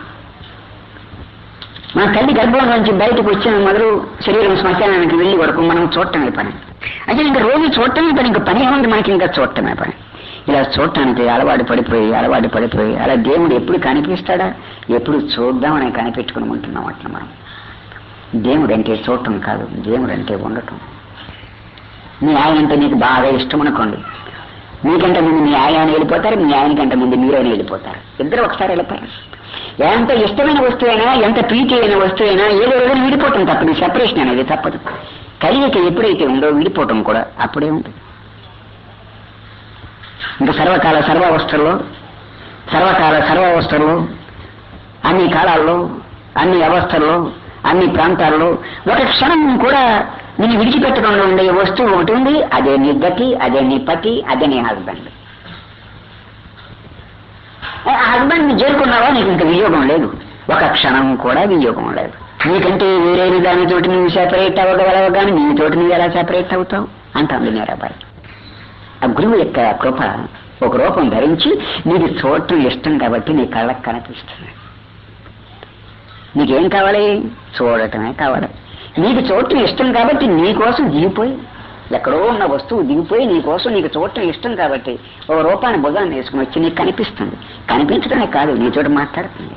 మన తల్లి గర్భం నుంచి బయటకు వచ్చిన మొదలు శరీరం శ్మశానానికి వెళ్ళి వరకు మనం చూడటమే పని అయితే ఇంకా రోజు చూడటమే పని ఇంకా పని ఏముంది మనకి ఇంకా చూడటమే పని ఇలా చూడటానికి అలవాటు పడిపోయి అలవాటు పడిపోయి అలా దేవుడు ఎప్పుడు కనిపిస్తాడా ఎప్పుడు చూద్దామని కనిపెట్టుకుని ఉంటున్నాం అట్లా మనం దేవుడు అంటే చూడటం కాదు దేవుడు అంటే ఉండటం మీ ఆయన అంటే నీకు బాగా ఇష్టం అనుకోండి మీకంటే ముందు మీ ఆయన వెళ్ళిపోతారు మీ ఆయన కంటే ముందు మీరైనా వెళ్ళిపోతారు ఇద్దరు ఒకసారి వెళ్ళిపోయారు ఎంత ఇష్టమైన వస్తువైనా ఎంత ప్రీతి అయిన వస్తువైనా ఏదో ఏదో విడిపోవటం తప్పదు సెపరేషన్ అనేది తప్పదు కలిగిక ఎప్పుడైతే ఉందో విడిపోవటం కూడా అప్పుడే ఉంటుంది ఇంకా సర్వకాల సర్వావస్థల్లో సర్వకాల సర్వావస్థల్లో అన్ని కాలాల్లో అన్ని అవస్థల్లో అన్ని ప్రాంతాల్లో ఒక క్షణం కూడా నిన్ను విడిచిపెట్టడంలో ఉండే వస్తువు ఒకటి ఉంది అదే నీ గతి అదే నీ పతి అదే నీ హస్బెండ్ ఆ హస్బెండ్ ని చేరుకున్నావా నీకు ఇంకా వియోగం లేదు ఒక క్షణం కూడా వియోగం లేదు నీకంటే వేరే దానితోటి నువ్వు సెపరేట్ అవ్వగలవు కానీ నీతోటి నువ్వు ఎలా సెపరేట్ అవుతావు అంటుంది మీరాబాయి ఆ గురువు యొక్క కృప ఒక రూపం ధరించి నీకు చూడటం ఇష్టం కాబట్టి నీ కళ్ళకు కనిపిస్తుంది నీకేం కావాలి చూడటమే కావాలి నీకు చూడటం ఇష్టం కాబట్టి నీ కోసం దిగిపోయి ఎక్కడో ఉన్న వస్తువు దిగిపోయి నీ కోసం నీకు చూడటం ఇష్టం కాబట్టి ఒక రూపాన్ని భుజాన్ని వేసుకుని వచ్చి నీకు కనిపిస్తుంది కనిపించడమే కాదు నీతోటి మాట్లాడుతుంది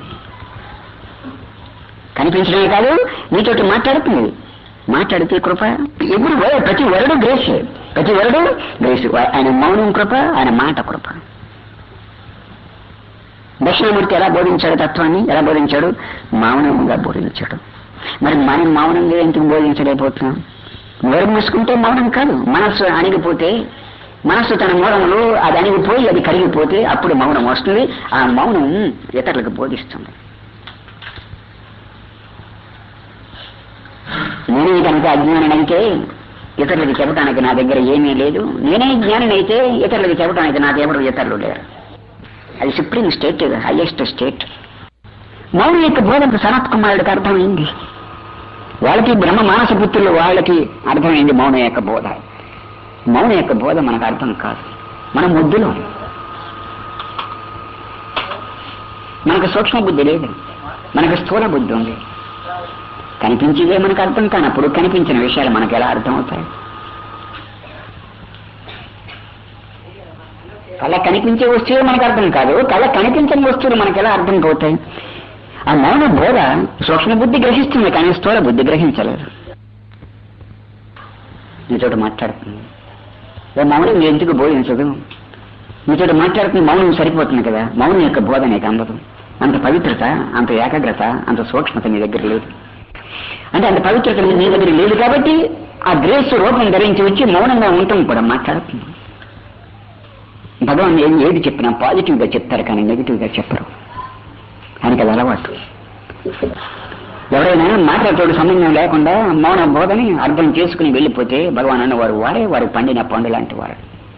కనిపించడమే కాదు నీతోటి మాట్లాడుతుంది మాట్లాడితే కృప ఎప్పుడు వర- ప్రతి వరుడు గ్రేసే ప్రతి వరుడు గ్రేసు ఆయన మౌనం కృప ఆయన మాట కృప దక్షిణామూర్తి ఎలా బోధించాడు తత్వాన్ని ఎలా బోధించాడు మౌనంగా బోధించాడు మరి మనం మౌనంగా ఎందుకు బోధించలేకపోతున్నాం నోరు మూసుకుంటే మౌనం కాదు మనస్సు అణిగిపోతే మనస్సు తన మూలంలో అది అణిగిపోయి అది కరిగిపోతే అప్పుడు మౌనం వస్తుంది ఆ మౌనం ఇతరులకు బోధిస్తుంది నేనే కనుక అజ్ఞానుడంటే ఇతరులకు చెప్పడానికి నా దగ్గర ఏమీ లేదు నేనే జ్ఞానినైతే ఇతరులకు చెప్పడానికి నాకెవరు ఇతరులు లేరు అది సుప్రీం స్టేట్ హైయెస్ట్ స్టేట్ మౌనం యొక్క బోధనకు సనత్ కుమారుడికి అర్థమైంది వాళ్ళకి బ్రహ్మ మానస పుత్రులు వాళ్ళకి అర్థమైంది మౌనం యొక్క బోధ మౌనం యొక్క బోధ మనకు అర్థం కాదు మన ముద్దులో మనకు సూక్ష్మ బుద్ధి లేదు మనకు స్థూల బుద్ధి ఉంది కనిపించేదే మనకు అర్థం కానప్పుడు కనిపించిన విషయాలు మనకు ఎలా అర్థం అవుతాయి కళ్ళ కనిపించే వస్తువులు మనకు అర్థం కాదు కళ్ళ కనిపించని వస్తువులు మనకు ఎలా అర్థం అవుతాయి ఆ మౌన బోధ సూక్ష్మ బుద్ధి గ్రహిస్తుంది కానీ స్థూల బుద్ధి గ్రహించలేదు నీతోటి మాట్లాడుతుంది ఏ మౌనం ఎందుకు బోధించదు నీతోటి మాట్లాడుతుంది మౌనం సరిపోతుంది కదా మౌనం యొక్క బోధ నీకు అందదు అంత పవిత్రత అంత ఏకాగ్రత అంత సూక్ష్మత నీ దగ్గర లేదు అంటే అంత పవిత్రత నీ దగ్గర లేదు కాబట్టి ఆ గ్రేస్ రూపం ధరించి వచ్చి మౌనంగా ఉండటం కూడా మాట్లాడుతుంది భగవాన్ ఏం ఏది చెప్పినా పాజిటివ్ గా చెప్తారు కానీ నెగిటివ్ గా చెప్పరు ఆయనకి అది అలవాటు ఎవరైనా మాట్లాడేటోడు సంబంధం లేకుండా మౌన బోధని అర్థం చేసుకుని వెళ్ళిపోతే భగవాన్ అన్నవారు వారే వారి పండిన పండు లాంటి వారు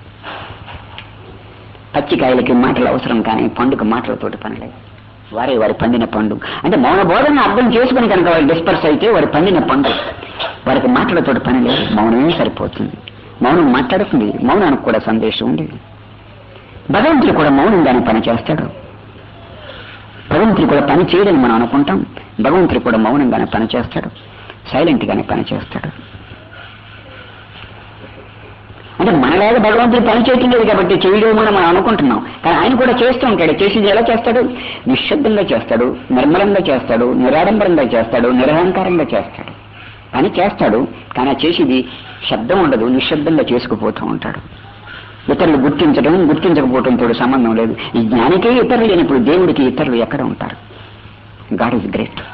పచ్చికాయలకి మాటలు అవసరం కానీ పండుగ మాటలతోటి పనిలేదు వారే వారి పండిన పండు అంటే మౌన బోధన అర్థం చేసుకుని కనుక వారు డిస్పర్స్ అయితే వారి పండిన పండు వారికి మాటలతోటి పని లేదు మౌనమే సరిపోతుంది మౌనం మాట్లాడుతుంది మౌనానికి కూడా సందేశం ఉంది భగవంతుడు కూడా మౌనంగానే పని చేస్తాడు భగవంతుడు కూడా పని చేయడని మనం అనుకుంటాం భగవంతుడు కూడా మౌనంగానే పని చేస్తాడు సైలెంట్ గానే పని చేస్తాడు అంటే మనలాగా భగవంతుడు పని చేయటం లేదు కాబట్టి చేయడమని మనం అనుకుంటున్నాం కానీ ఆయన కూడా చేస్తూ ఉంటాడు చేసింది ఎలా చేస్తాడు నిశ్శబ్దంగా చేస్తాడు నిర్మలంగా చేస్తాడు నిరాడంబరంగా చేస్తాడు నిరహంకారంగా చేస్తాడు పని చేస్తాడు కానీ ఆ చేసేది శబ్దం ఉండదు నిశ్శబ్దంగా చేసుకుపోతూ ఉంటాడు ఇతరులు గుర్తించడం గుర్తించకపోవడంతో సంబంధం లేదు ఈ జ్ఞానికే ఇతరులు లేనప్పుడు దేవుడికి ఇతరులు ఎక్కడ ఉంటారు గాడ్ ఇస్ గ్రేట్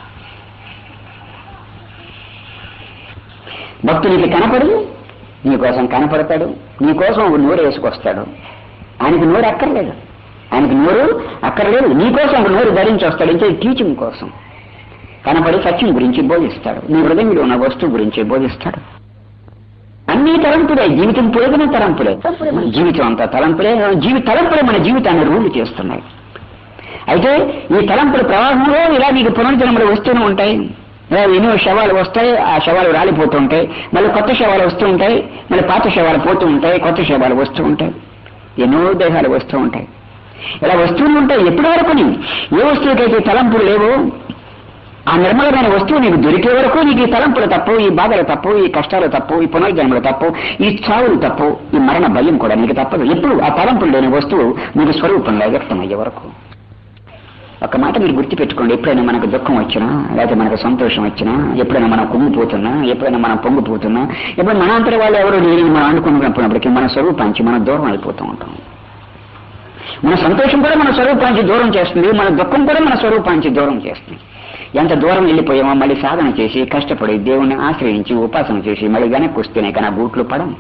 భక్తునికి కనపడు నీకోసం కనపడతాడు నీకోసం ఒక నోరు వేసుకొస్తాడు ఆయనకు నోరు అక్కర్లేదు ఆయనకు నోరు అక్కర్లేదు నీకోసం ఒక నోరు ధరించి వస్తాడు అంటే టీచింగ్ కోసం కనపడి సత్యం గురించి బోధిస్తాడు నీ హృదయంలో ఉన్న వస్తువు గురించి బోధిస్తాడు అన్ని తలంపులే జీవితం పొడిగిన తలంపులే మన జీవితం అంతా తలంపులే జీవి తలంపులే మన జీవితాన్ని రూలు చేస్తున్నాయి అయితే ఈ తలంపుల ప్రవాహంలో ఇలా నీకు పునర్జన్మలు వస్తూనే ఉంటాయి ఇలా ఎన్నో శవాలు వస్తాయి ఆ శవాలు రాలిపోతూ ఉంటాయి మళ్ళీ కొత్త శవాలు వస్తూ ఉంటాయి మళ్ళీ పాత శవాలు పోతూ ఉంటాయి కొత్త శవాలు వస్తూ ఉంటాయి ఎన్నో దేహాలు వస్తూ ఉంటాయి ఇలా వస్తూనే ఉంటాయి ఎప్పటి వరకు ఏ వస్తువుకైతే తలంపులు లేవో ఆ నిర్మలమైన వస్తువు నీకు దొరికే వరకు నీకు ఈ తలంపులు తప్పు ఈ బాధలు తప్పు ఈ కష్టాలు తప్పు ఈ పునర్జన్మలు తప్పు ఈ చావులు తప్పు ఈ మరణ భయం కూడా నీకు తప్పదు ఎప్పుడు ఆ తలంపులు లేని వస్తువు నీకు స్వరూపంగా వ్యక్తమయ్యే వరకు ఒక మాట మీరు గుర్తుపెట్టుకోండి ఎప్పుడైనా మనకు దుఃఖం వచ్చినా లేకపోతే మనకు సంతోషం వచ్చినా ఎప్పుడైనా మనం కుంగిపోతున్నా ఎప్పుడైనా మనం పొంగిపోతున్నా ఎప్పుడు మన అంతటి వాళ్ళు ఎవరు లేని మనం అనుకున్నప్పటికీ మన స్వరూపానికి మనం దూరం అయిపోతూ ఉంటాం మన సంతోషం కూడా మన స్వరూపానికి దూరం చేస్తుంది మన దుఃఖం కూడా మన స్వరూపానికి దూరం చేస్తుంది ఎంత దూరం వెళ్ళిపోయామో మళ్ళీ సాధన చేసి కష్టపడి దేవుణ్ణి ఆశ్రయించి ఉపాసన చేసి మళ్ళీ వెనక్కి వస్తేనే కానీ ఆ బూట్లు పడం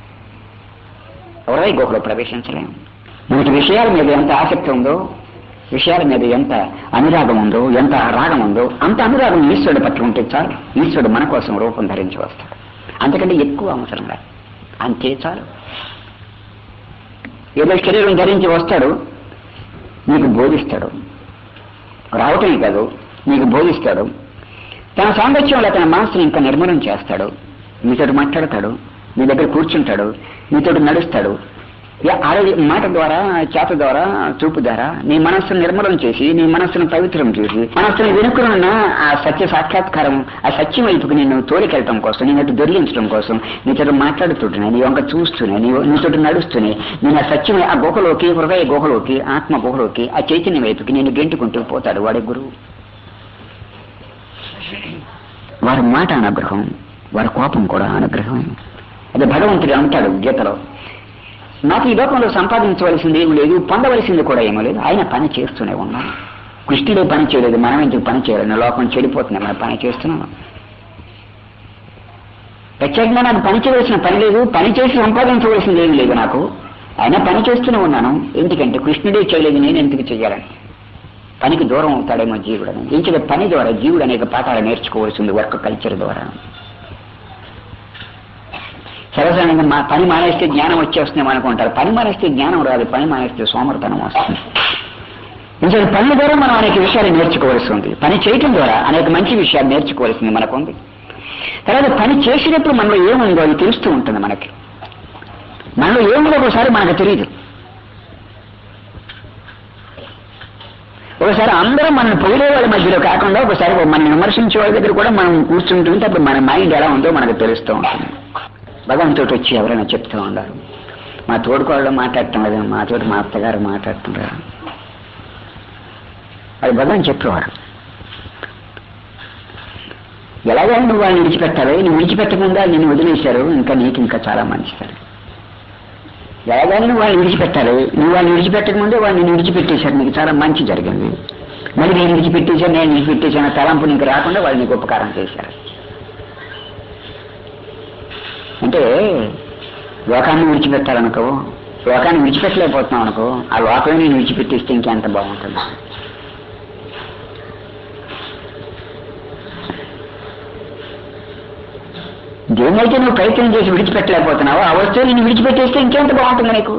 ఎవరై గుహలో ప్రవేశించలేము మనకి విషయాల మీద ఎంత ఆసక్తి ఉందో విషయాల మీద ఎంత అనురాగం ఉందో ఎంత రాగం ఉందో అంత అనురాగం ఈశ్వరుడు పట్ల ఉంటే చాలు ఈశ్వరుడు మన కోసం రూపం ధరించి వస్తాడు అంతకంటే ఎక్కువ అవసరం లేదు అంతే చాలు ఏదో శరీరం ధరించి వస్తాడు నీకు బోధిస్తాడు రావటమే కాదు నీకు బోధిస్తాడు తన సాంగత్యంలో తన మనసుని ఇంకా నిర్మూలన చేస్తాడు మీతో మాట్లాడతాడు మీ దగ్గర కూర్చుంటాడు మీతో నడుస్తాడు యా- ఆడే మాట ద్వారా చేత ద్వారా చూపు ద్వారా నీ మనస్సును నిర్మలం చేసి నీ మనస్సును పవిత్రం చేసి మనస్సును వెనుకనున్న ఆ సత్య సాక్షాత్కారం ఆ సత్యం వైపుకి నిన్ను తోలికెళ్ళటం కోసం నేను అటు దొరికించడం కోసం నీతో మాట్లాడుతుంటున్నా నీ వంక చూస్తూనే నీ నీతో నడుస్తూనే నేను ఆ సత్యం ఆ గుహలోకి హృదయ గుహలోకి ఆత్మ గుహలోకి ఆ చైతన్య వైపుకి నేను గెంటుకుంటూ పోతాడు వాడి గురువు వారి మాట అనుగ్రహం వారి కోపం కూడా అనుగ్రహమే అదే భగవంతుడు అంటాడు గీతలో నాకు ఈ లోకంలో సంపాదించవలసింది ఏమి లేదు పొందవలసింది కూడా ఏమీ లేదు ఆయన పని చేస్తూనే ఉన్నాను కృష్ణుడే పని చేయలేదు మనం ఎందుకు పని చేయలేదు లోకం చెడిపోతుంది మన పని చేస్తున్నాను ప్రత్యేకంగా నాకు పని చేయవలసిన పని లేదు పని చేసి సంపాదించవలసింది ఏమి లేదు నాకు అయినా పని చేస్తూనే ఉన్నాను ఎందుకంటే కృష్ణుడే చేయలేదు నేను ఎందుకు చేయాలని పనికి దూరం అవుతాడేమో జీవుడు అని ఇంకొక పని ద్వారా జీవుడు అనేక పాఠాలు నేర్చుకోవాల్సింది వర్క్ కల్చర్ ద్వారా సర్వసాధారణంగా మా పని మానేస్తే జ్ఞానం వచ్చేస్తుందేమో అనుకుంటారు పని మానేస్తే జ్ఞానం రాదు పని మానేస్తే సోమర్తనం వస్తుంది ఇంకొక పనుల ద్వారా మనం అనేక విషయాలు నేర్చుకోవాల్సి ఉంది పని చేయటం ద్వారా అనేక మంచి విషయాలు నేర్చుకోవాల్సింది మనకుంది తర్వాత పని చేసినప్పుడు మనలో ఏముందో అది తెలుస్తూ ఉంటుంది మనకి మనలో ఏముందో ఒకసారి మనకు తెలియదు ఒకసారి అందరూ మనం పొగిడే వాళ్ళ మధ్యలో కాకుండా ఒకసారి మనం విమర్శించే వాళ్ళ దగ్గర కూడా మనం కూర్చుంటుంటే అప్పుడు మన మైండ్ ఎలా ఉందో మనకు తెలుస్తూ ఉంటుంది భగవంతుడు వచ్చి ఎవరైనా చెప్తూ ఉండారు మా తోడుకోళ్ళు మాట్లాడటం లేదు మా తోటి మా అత్తగారు మాట్లాడటం లేదు అది భగవాన్ చెప్పేవాడు ఎలాగైనా నువ్వు వాళ్ళని విడిచిపెట్టాలి నువ్వు విడిచిపెట్టకుండా నిన్ను వదిలేశారు ఇంకా నీకు ఇంకా చాలా మంచిది ఎలాగైనా నువ్వు వాళ్ళని విడిచిపెట్టాలి నువ్వు వాళ్ళని విడిచిపెట్టక ముందే వాళ్ళు నిన్ను విడిచిపెట్టేశారు నీకు చాలా మంచి జరిగింది మరి నేను విడిచిపెట్టేశాను నేను విడిచిపెట్టేశాను ఆ తలంపు నీకు రాకుండా వాళ్ళు నీకు ఉపకారం చేశారు అంటే లోకాన్ని విడిచిపెట్టాలనుకో లోకాన్ని విడిచిపెట్టలేకపోతున్నావు అనుకో ఆ లోకమే నేను విడిచిపెట్టేస్తే ఇంకెంత బాగుంటుంది దేన్నైతే నువ్వు ప్రయత్నం చేసి విడిచిపెట్టలేకపోతున్నావో ఆ వస్తువు నేను విడిచిపెట్టేస్తే ఇంకెంత బాగుంటుంది నీకు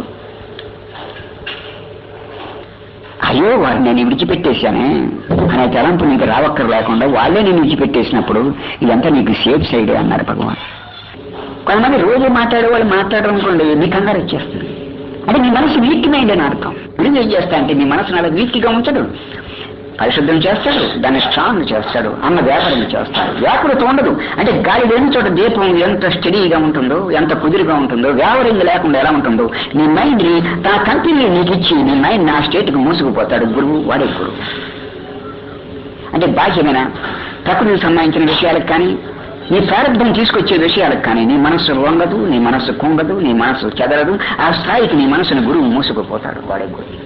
అయ్యో వాడిని నేను విడిచిపెట్టేశానే అనే తలంపు నీకు రావక్కర్ లేకుండా వాళ్ళే నేను విడిచిపెట్టేసినప్పుడు ఇదంతా నీకు సేఫ్ సైడ్ అన్నారు భగవాన్ కొంతమంది రోజు మాట్లాడే వాళ్ళు మాట్లాడడం అనుకోండి మీ కంగారు వచ్చేస్తుంది అంటే మీ మనసు వీక్ మైండ్ అని అర్థం గురించి ఏం చేస్తా అంటే మీ మనసు అలా వీక్గా ఉంచడు పరిశుద్ధం చేస్తాడు దాన్ని స్ట్రాంగ్ చేస్తాడు అన్న వ్యాపారం చేస్తాడు వ్యాకులత ఉండదు అంటే గాలి లేని చోట దీపం ఎంత స్టడీగా ఉంటుందో ఎంత కుదురుగా ఉంటుందో వ్యావరింగ్ లేకుండా ఎలా ఉంటుందో నీ మైండ్ ని తన కంపెనీ నీకు ఇచ్చి నీ మైండ్ నా స్టేట్ కు మూసుకుపోతాడు గురువు వాడే గురువు అంటే బాహ్యమైన ప్రకృతికి సంబంధించిన విషయాలకు కానీ నీ ప్రారంభం తీసుకొచ్చే విషయాలకు కానీ నీ మనస్సు వంగదు నీ మనస్సు కుంగదు నీ మనస్సు చెదరదు ఆ స్థాయికి నీ మనసుని గురువు మూసుకుపోతాడు వాడే గురువు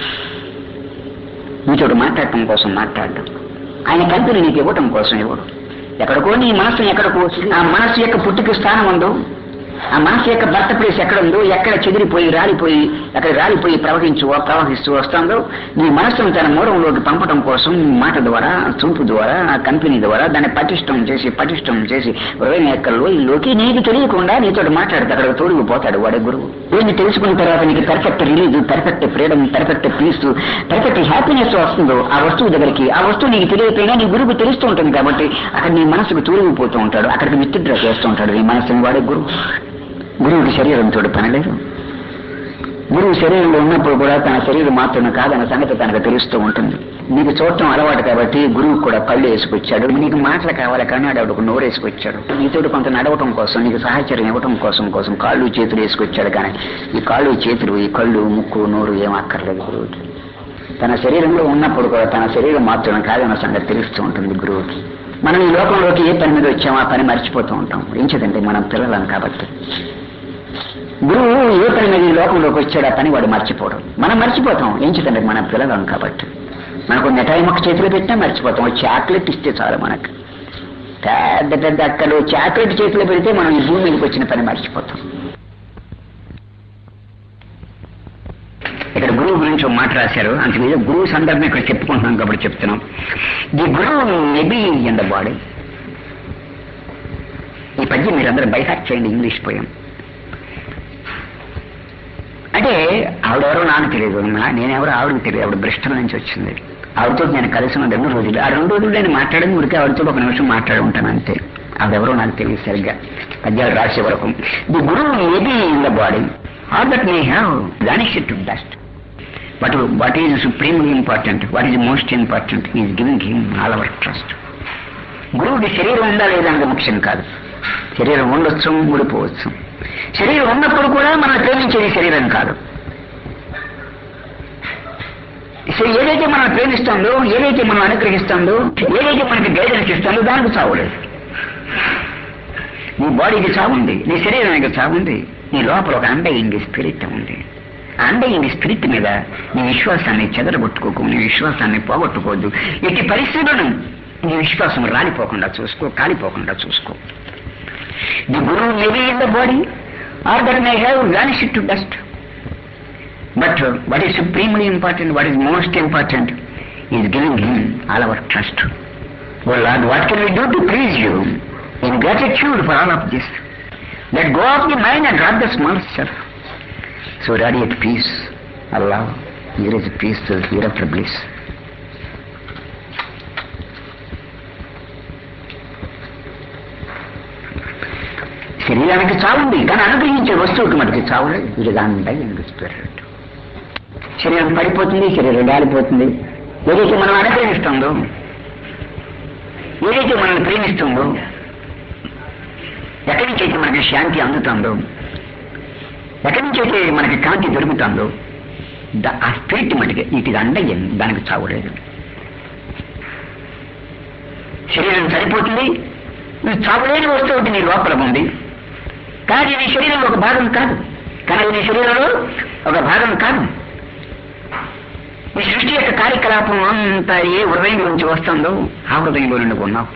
నీతోటి మాట్లాడటం కోసం మాట్లాడడం ఆయన కంపెనీ నీకు ఇవ్వటం కోసం ఇవ్వడు ఎక్కడికో నీ మనసు ఎక్కడికో ఆ మనసు యొక్క పుట్టుక స్థానం ఉందో ఆ మనసు యొక్క భర్త ప్లేస్ ఎక్కడ ఉందో ఎక్కడ చెదిరిపోయి రాలిపోయి అక్కడ రాలిపోయి ప్రవహించు ప్రవహిస్తూ వస్తుందో నీ మనసును తన మూలంలోకి పంపడం కోసం మాట ద్వారా చూపు ద్వారా ఆ కంపెనీ ద్వారా దాన్ని పటిష్టం చేసి పటిష్టం చేసి హృదయం యొక్క లోయలోకి నీకు తెలియకుండా నీతో మాట్లాడితే అక్కడ తోడుకుపోతాడు వాడే గురువు దీన్ని తెలుసుకున్న తర్వాత నీకు perfect release perfect freedom perfect peace perfect happiness వస్తుందో ఆ వస్తువు దగ్గరికి ఆ వస్తువు నీకు తెలియకపోయినా నీ గురువుకు తెలుస్తూ ఉంటుంది కాబట్టి అక్కడ నీ మనసుకు తూలిగిపోతూ ఉంటాడు అక్కడికి విత్డ్రా చేస్తూ ఉంటాడు నీ మనసుని వాడే గురువు గురువుకి శరీరంతో పనిలేదు గురువు శరీరంలో ఉన్నప్పుడు కూడా తన శరీరం మాత్రమే కాదన్న సంగతి తనకు తెలుస్తూ ఉంటుంది నీకు చూడటం అలవాటు కాబట్టి గురువు కూడా కళ్ళు వేసుకొచ్చాడు నీకు మాటలు కావాలి కన్నాడు ఆవిడకు నోరు వేసుకొచ్చాడు నీతోటి కొంత నడవటం కోసం నీకు సహచర్యం ఇవ్వటం కోసం కోసం కాళ్ళు చేతులు వేసుకొచ్చాడు కానీ ఈ కాళ్ళు చేతులు ఈ కళ్ళు ముక్కు నోరు ఏం అక్కర్లేదు గురువుకి తన శరీరంలో ఉన్నప్పుడు కూడా తన శరీరం మాత్రమే కాదన్న సంగతి తెలుస్తూ ఉంటుంది గురువుకి మనం ఈ లోకంలోకి ఏ పని మీద వచ్చామో ఆ పని మర్చిపోతూ ఉంటాం ఎంచదంటే మనం పిల్లలం కాబట్టి గురువు ఏ పని మీద ఈ లోకంలోకి వచ్చాడు ఆ పని వాడు మర్చిపోవడం మనం మర్చిపోతాం ఎంచుతండి మనం పిల్లలం కాబట్టి మనకు మిఠాయి మొక్క చేతిలో పెట్టినా మర్చిపోతాం చాక్లెట్ ఇస్తే చాలు మనకు పెద్ద పెద్ద అక్కలు చాక్లెట్ చేతిలో పెడితే మనం ఈ భూమి మీదకి వచ్చిన పని మర్చిపోతాం ఇక్కడ గురువు గురించి ఒక మాట రాశారు అందుకే గురువు సందర్భం ఇక్కడ చెప్పుకుంటున్నాం కాబట్టి చెప్తున్నాం the guru may be in the body ఈ పద్యం మీరందరూ బైహార్ట్ చేయండి ఇంగ్లీష్ పోయాం అంటే ఆవిడెవరో నాకు తెలియదు నా- నేనెవరో ఆవిడకి తెలియదు ఆవిడ బ్రిస్టల్ నుంచి వచ్చింది ఆవిడతో నేను కలిసి ఉన్న రెండు రోజులు ఆ రెండు రోజులు నేను మాట్లాడని ఉడికి ఆవిడతో ఒక నిమిషం మాట్లాడి ఉంటాను అంతే ఆవిడెవరో నాకు తెలియదు సరిగ్గా పద్యాలు రాసే వరకు the guru may be in the body or that may have vanish to dust but what is supremely important what is most important is giving him all our trust గురువుకి శరీరం ఉందా లేదా అనేది ముఖ్యం కాదు శరీరం ఉండొచ్చు ఊడిపోవచ్చు శరీరం ఉన్నప్పుడు కూడా మనం ప్రేమించేది శరీరం కాదు సో ఏదైతే మనం ప్రేమిస్తుందో ఏదైతే మనం అనుగ్రహిస్తుందో ఏదైతే మనకి గైడెన్స్ ఇస్తుందో దానికి చావులేదు నీ బాడీకి చావుంది నీ శరీరానికి చావుంది నీ లోపల ఒక అండయింగ్ స్పిరిట్ ఉంది ఆ అండయింగ్ స్పిరిట్ మీద నీ విశ్వాసాన్ని చెదరగొట్టుకోకు నీ విశ్వాసాన్ని పోగొట్టుకోవద్దు ఎట్టి పరిస్థితులను నీ విశ్వాసం రాలిపోకుండా చూసుకో కాలిపోకుండా చూసుకో the guru may be in the body or that may have vanish to dust but what is supremely important what is most important is giving him all our trust O lord what can we do to please you in gratitude for all of this let go of the mind and drop the small self so radiate peace, Allah, here is peace to the hereafter bliss. శరీరానికి చావుంది కానీ అనుగ్రహించే వస్తువుకి మనకి చావులేదు ఇది దాని spirit శరీరం పడిపోతుంది శరీరం గాలిపోతుంది ఏదైతే మనం అనుగ్రహిస్తుందో ఏదైతే మనల్ని ప్రేమిస్తుందో ఎక్కడి నుంచి అయితే మనకి శాంతి అందుతుందో ఎక్కడి నుంచి అయితే మనకి కాంతి దొరుకుతుందో ద- ఆ స్పిరిట్ మటుకి ఇది అండయ్యం దానికి చావులేదు శరీరం చనిపోతుంది ఇది చావులేని వస్తువు ఒకటి నీ లోపల ఉంది కానీ నీ శరీరంలో ఒక భాగం కాదు కానీ అది నీ శరీరంలో ఒక భాగం కాదు ఈ సృష్టి యొక్క కార్యకలాపం అంతా ఏ హృదయం నుంచి వస్తుందో ఆ హృదయంలో నుండి ఉన్నావు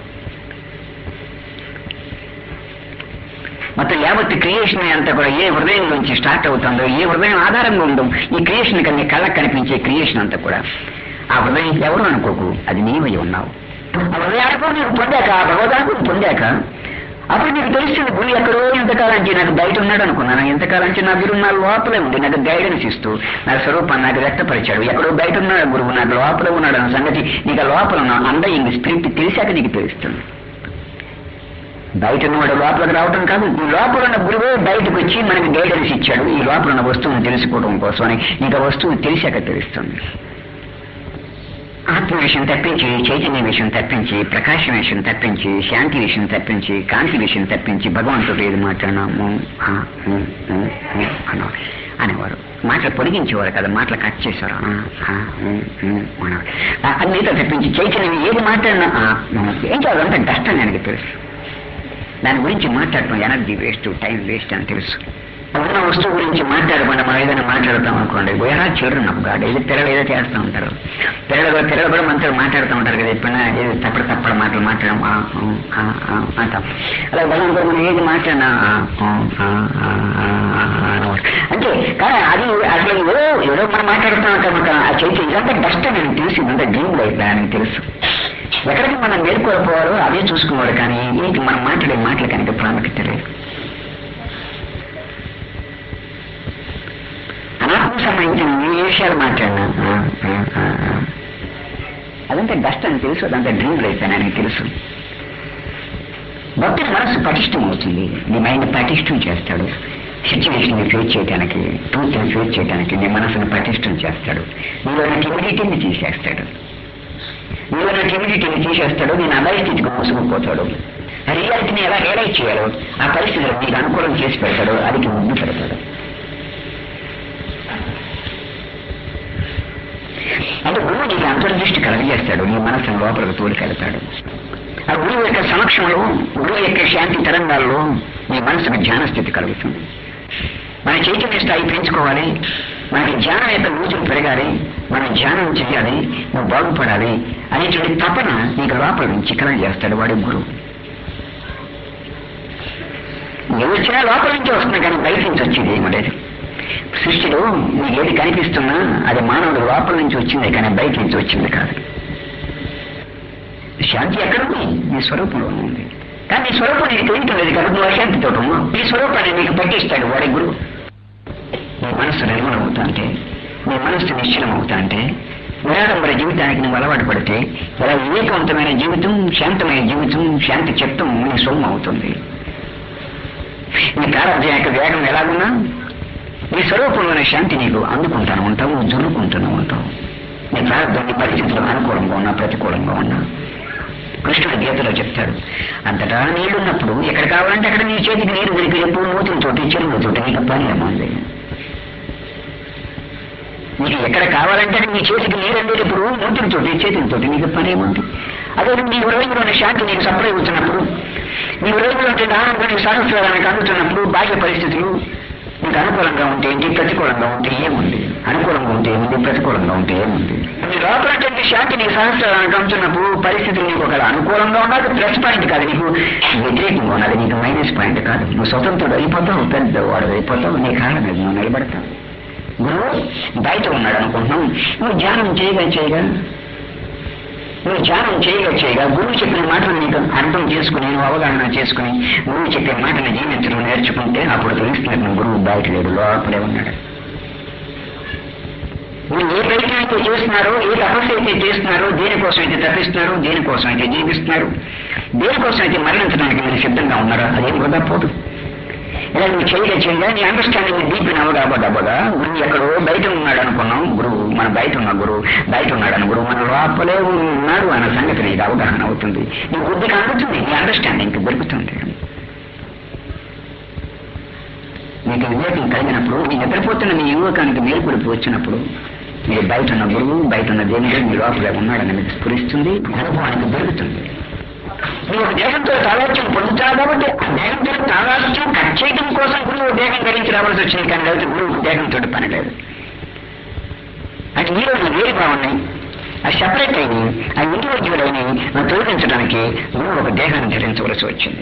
మొత్తం యావత్ క్రియేషన్ అంతా కూడా ఏ హృదయం నుంచి స్టార్ట్ అవుతుందో ఏ హృదయం ఆధారంగా ఉందో ఈ క్రియేషన్ కన్నా కళ్ళకు కనిపించే క్రియేషన్ అంతా కూడా ఆ హృదయం ఎవరు అనుకోకు అది నీవై ఉన్నావు ఆ హృదయాలకు నీకు పొందాక ఆ భగవదానికి పొందాక అప్పుడు నీకు తెలుస్తుంది గురు ఎక్కడో ఎంతకాలానికి నాకు బయట ఉన్నాడు అనుకున్నాను ఎంతకాలానికి నా గురువు నా లోపలే ఉంది నాకు గైడెన్స్ ఇస్తూ నా స్వరూపాన్ని నాకు వ్యక్తపరిచాడు ఎక్కడో బయట ఉన్నాడు గురువు నాకు లోపల ఉన్నాడు అన్న సంగతి నీకు ఆ లోపల ఉన్న అంద ఇంక స్పిరిట్ తెలిసాక నీకు తెలుస్తుంది బయట ఉన్నవాడు లోపలికి రావటం కాదు ఈ లోపల ఉన్న గురువే బయటకు వచ్చి మనకి గైడెన్స్ ఇచ్చాడు ఈ లోపల ఉన్న వస్తువును తెలుసుకోవడం కోసమని నీకు ఆ వస్తువు తెలిసాక తెలుస్తుంది ఆత్మ విషయం తప్పించి చైతన్య విషయం తప్పించి ప్రకాశం విషయం తప్పించి శాంతి విషయం తప్పించి కాంతి విషయం తప్పించి భగవంతుడు ఏది మాట్లాడినాము ఆ, ఊ, ఊ, ఊ అన్నారు అనేవారు మాటలు పొడిగించేవారు కదా మాటలు కట్ చేశారు ఆ, ఆ, ఊ, ఊ అనేవారు ఆ, అది మీతో తప్పించి చైతన్యం ఏది మాట్లాడినా ఆ, ఊ, ఏం చేయాలి అంత కష్టం నాకు తెలుసు దాని గురించి మాట్లాడటం ఎనర్జీ వేస్ట్ టైం వేస్ట్ అని తెలుసు ఉన్న వస్తువు గురించి మాట్లాడకుండా మనం ఏదైనా మాట్లాడతాం అనుకోండి వేరే చిల్డ్రన్ అప్ గాడ్ ఏదో పిల్లలు ఏదో చేస్తూ ఉంటారు పిల్లలు కూడా- పిల్లలు కూడా మనతో మాట్లాడుతూ ఉంటారు కదా ఎప్పుడైనా ఏదో తప్పడు తప్పడు మాటలు మాట్లాడడం ఆ, ఊ, ఆ, ఆ, అంటాం అలా భగవాన్ కూడా మనం ఏది మాట్లాడినా ఆ, ఊ, ఆ, ఆ, ఆ, ఆ, అనేవారు. అంటే కానీ అది అసలు ఏదో ఏదో మనం మాట్లాడుతూ ఉంటాం ఒక ఆ చైతన్యం ఇదంతా డస్ట్ నేను తెలిసి ఇదంతా డ్రీమ్ లైఫ్ అని తెలుసు ఎక్కడికి మనం మేల్కోకపోవాలో అదే చూసుకున్నాడు కానీ ఏంటి మనం మాట్లాడే మాటలు కనుక ప్రాముఖ్యత లేదు అనాత్మకు సంబంధించిన ఏ విషయాలు మాట్లాడినా ఆ, ఆ, ఆ, ఆ. అదంతా డస్ట్ అని తెలుసు అదంతా డ్రీమ్ లైఫ్ అని ఆయనకి తెలుసు భక్తుడి మనసు పటిష్టం అవుతుంది నీ మైండ్ పటిష్టం చేస్తాడు సిచ్యువేషన్ ఫేస్ చేయడానికి ట్రూత్ని ఫేస్ చేయడానికి నీ మనసును పటిష్టం చేస్తాడు నీలో టిమిడిటీని తీసేస్తాడు నీలో టిమిడిటీని తీసేస్తాడు నేను అదాయ స్థితికి మోసుకుపోతాడు ఆ రియాలిటీని ఎలా రియలైజ్ చేయాలో ఆ పరిస్థితులు నీకు అనుకూలం చేసి పెడతాడు అది ముందు పెడతాడు అంటే గురువు నీకు అంతర్దృష్టి కలగజేస్తాడు నీ మనసును లోపలికి తోలికెళ్తాడు ఆ గురువు యొక్క సమక్షంలో గురువు యొక్క శాంతి తరంగాల్లో నీ మనసుకు ధ్యాన స్థితి కలుగుతుంది మన చైతన్య స్థాయి పెంచుకోవాలి మనకి ధ్యానం యొక్క రోజులు పెరగాలి మనం ధ్యానం చేయాలి నువ్వు బాగుపడాలి అనేటువంటి తపన నీకు లోపల నుంచి కలగజేస్తాడు వాడి గురువు ఏది వచ్చినా లోపల నుంచి వస్తుంది కానీ బయట నుంచి వచ్చేది ఏమీ లేదు సృష్టిలో నీకు ఏది కనిపిస్తున్నా అది మానవుడు లోపల నుంచి వచ్చింది కానీ బయట నుంచి వచ్చింది కాదు శాంతి ఎక్కడుంది నీ స్వరూపంలో ఉంది కానీ నీ స్వరూపం నీకు తెలియట్లేదు కాబట్టి నువ్వు అశాంతితో ఉన్నావు నీ స్వరూపాన్ని నీకు పట్టిస్తాడు వాడి గురువు నీ మనస్సు నిర్మలం అవుతా అంటే నీ మనస్సు నిశ్చలం అవుతా అంటే నిరాడంబర జీవితానికి నువ్వు అలవాటు పడితే ఇలా వివేకవంతమైన జీవితం శాంతమైన జీవితం శాంతి చిత్తం నీ సొమ్ము అవుతుంది నీ ప్రారంభం యొక్క వేగం ఎలాగున్నా నీ స్వరూపంలోని శాంతి నీకు అందుకుంటాను ఉంటావు జుర్రుకుంటూనే ఉంటావు నీ ప్రారంభం నీ పరిస్థితులు అనుకూలంగా ఉన్నా ప్రతికూలంగా ఉన్నా కృష్ణుడు గీతలో చెప్తాడు అంతటా నీళ్లున్నప్పుడు ఎక్కడ కావాలంటే అక్కడ నీ చేతికి నీరు దొరికి ఎప్పుడు నూతులతోటి చెరువులతోటి నీకు పని ఏముంది నీకు ఎక్కడ కావాలంటే అక్కడ నీ చేతికి నీరు అందేటప్పుడు నూతులతోటి చేతులతోటి నీకు పని ఏముంది అదే నీ హృదయంలోని శాంతి నీకు సప్లై అవుతున్నప్పుడు నీ హృదయంలో ఆనందం నీకు సహస్రానికి అందుతున్నప్పుడు బాహ్య పరిస్థితులు నీకు అనుకూలంగా ఉంటే ఏంటి ప్రతికూలంగా ఉంటే ఏముంది అనుకూలంగా ఉంటే ఏముంది ప్రతికూలంగా ఉంటే ఏముంది నీ లోపల శాంతి నీకు సహస్రానికి అందుతున్నప్పుడు పరిస్థితులు నీకు ఒక అనుకూలంగా ఉన్నది ప్లస్ పాయింట్ కాదు నీకు వ్యతిరేకంగా ఉన్నది నీకు మైనస్ పాయింట్ కాదు నువ్వు స్వతంత్రుడు అయిపోతావు పెద్దవాడు అయిపోతావు నీ కాళ్ళ మీద నువ్వు నిలబడతావు గురువు బయట ఉన్నాడు అనుకుంటున్నావు నువ్వు ధ్యానం చేయగా చేయగా నువ్వు ధ్యానం చేయగా చేయగా గురువు చెప్పిన మాటలు నీకు అర్థం చేసుకుని నువ్వు అవగాహన చేసుకుని గురువు చెప్పిన మాటలు జీవించడం నేర్చుకుంటే అప్పుడు తెలుస్తున్నట్టు నువ్వు గురువు బయట లేడు లోపలే ఉన్నాడు మీరు ఏ ప్రయత్నం అయితే చేస్తున్నారో ఏ తపస్సు అయితే చేస్తున్నారో దేనికోసం అయితే తప్పిస్తున్నారో దేనికోసం అయితే జీవిస్తున్నారు దేనికోసం అయితే మరణించడానికి మీరు సిద్ధంగా ఉన్నారో అదేం వృధా పోదు ఇలా నువ్వు చేయగా చేయగా నీ అండర్స్టాండింగ్ డీప్ అవగా అవ్వగా గురువు ఎక్కడో బయట ఉన్నాడు అనుకున్నాం గురువు మన బయట ఉన్న గురువు బయట ఉన్నాడు అని గురువు మన లోపలే ఉన్నాడు అన్న సంగతి నీకు అవగాహన అవుతుంది నీ బుద్ధికి అందుతుంది నీ అండర్స్టాండింగ్ దొరుకుతుంది నీకు వివేకం కలిగినప్పుడు నీ నిద్రపోతున్న నీ యువకానికి మేల్కొడిపి వచ్చినప్పుడు మీరు బయట ఉన్న గురువు బయట ఉన్న దేవుడు మీ లోపలే ఉన్నాడని మీకు స్ఫురిస్తుంది అనుభవానికి దొరుకుతుంది నువ్వు ఒక దేహంతో తాదాత్యం పొందుతావు కాబట్టి ఆ దేహంతో తాదాత్యం కట్ చేయడం కోసం గురువు దేహం ధరించి రావాల్సి వచ్చింది కానీ లేకపోతే గురువుకు దేహంతో పని లేదు అంటే నీలో ఉన్న వేరు భావనని ఆ సెపరేట్ అయిన ఆ ఇండివిజువల్ అయిన తొలగించడానికి గురువు ఒక దేహాన్ని ధరించవలసి వచ్చింది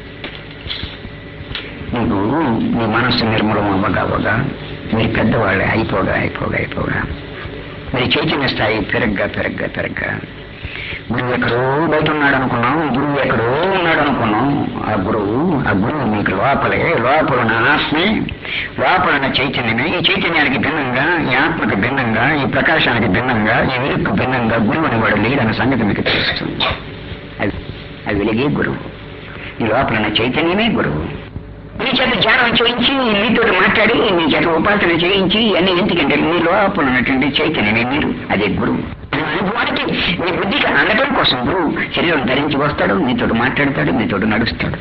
నీకు నీ మనస్సు నిర్మూలం అవ్వగా అవ్వగా మీరు పెద్దవాళ్ళే అయిపోగా అయిపోగా అయిపోగా మరి చైతన్య స్థాయి పెరగ్గా పెరగ్గా పెరగ్గా గురువు ఎక్కడో బయట ఉన్నాడు అనుకున్నాం గురువు ఎక్కడో ఉన్నాడు అనుకున్నాం ఆ గురువు ఆ గురువు మీకు లోపలే లోపల ఉన్న ఆత్మే లోపల ఉన్న చైతన్యమే ఈ చైతన్యానికి భిన్నంగా ఈ ఆత్మకు భిన్నంగా ఈ ప్రకాశానికి భిన్నంగా ఈ వెలుక్కు భిన్నంగా గురువు అనేవాడు లేడన్న సంగతి మీకు తెలుస్తుంది అది అది వెలిగే గురువు ఈ లోపల ఉన్న చైతన్యమే గురువు నీ చేత ధ్యానం చేయించి నీతో మాట్లాడి నీ చేత ఉపాసన చేయించి అన్ని ఎందుకంటే నీ లోపల ఉన్నటువంటి చైతన్యమే మీరు అదే గురువు ఆ అనుభవానికి నీ బుద్ధికి అందడం కోసం గురువు శరీరం ధరించి వస్తాడు నీతో మాట్లాడతాడు నీతో నడుస్తాడు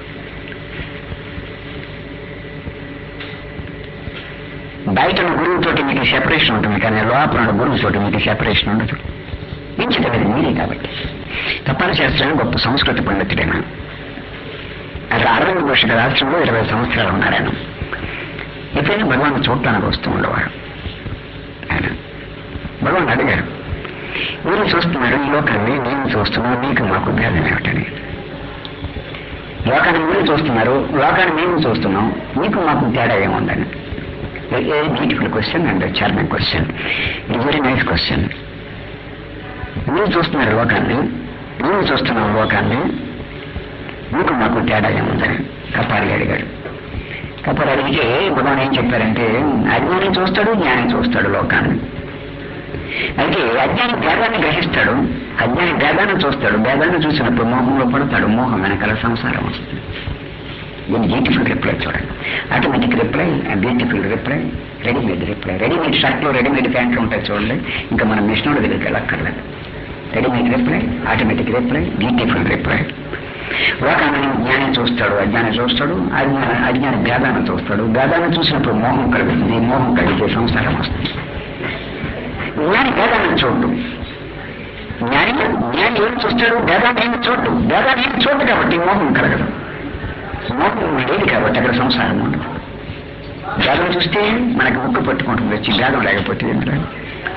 బయట ఉన్న గురువుతోటి మీకు సెపరేషన్ ఉంటుంది కానీ లోపల ఉన్న గురువు తోటి మీకు సెపరేషన్ ఉండదు మించితలేదు మీరే కాబట్టి తపాల శాస్త్రం గొప్ప సంస్కృత పండితుడైనా అట్లా అరవింద ఘోష రాష్ట్రంలో ఇరవై సంవత్సరాలు ఉన్నారు ఆయన ఎప్పుడైనా భగవాన్ చూడటానికి వస్తూ ఉండేవారు ఆయన భగవాన్ అడిగారు మీరు చూస్తున్నారు ఈ లోకాన్ని నేను చూస్తున్నాను మీకు మాకు భేదం ఏమిటని లోకాన్ని మీరు చూస్తున్నారు లోకాన్ని మేము చూస్తున్నాం మీకు మాకు తేడా ఏముందని beautiful question and charming question it very nice question మీరు చూస్తున్నారు లోకాన్ని మేము చూస్తున్నాం లోకాన్ని మీకు మాకు తేడా ఏముందని కప్పారి అడిగాడు కప్పారి అడిగితే భగవాన్ ఏం చెప్పారంటే అజ్ఞానం చూస్తాడు జ్ఞానం చూస్తాడు లోకాన్ని అయితే అజ్ఞాని భేదాన్ని గ్రహిస్తాడు అజ్ఞాని భేదాన్ని చూస్తాడు భేదాన్ని చూసినప్పుడు మోహంలో పడతాడు మోహం వెనకాల సంసారం వస్తుంది దీన్ని బ్యూటిఫుల్ రిప్లై చూడండి automatic reply beautiful reply readymade reply readymade షర్ట్లో రెడీమేడ్ ప్యాంట్లు ఉంటాయి చూడండి ఇంకా మన మిషనోడి దగ్గరికి వెళ్ళక్కర్లేదు readymade reply automatic reply beautiful reply లోకాన్ని జ్ఞానం చూస్తాడు అజ్ఞానం చూస్తాడు అజ్ఞాన అజ్ఞాన భేదాన్ని చూస్తాడు భేదాన్ని చూసినప్పుడు మోహం కలుగుతుంది మోహం కలిగితే సంసారం వస్తుంది జ్ఞాని భేదాన్ని చూడు జ్ఞాని జ్ఞాని ఏం చూస్తాడు భేదాన్ని ఏమి చూడు భేదాన్ని ఏమి చూడు కాబట్టి మోహం కలగదు మోహం లేదు కాబట్టి అక్కడ సంసారం ఉండదు భేదం చూస్తే మనకి ముక్కు పట్టుకుంటుంది వచ్చి భేదం లేకపోతే ఏం రాదు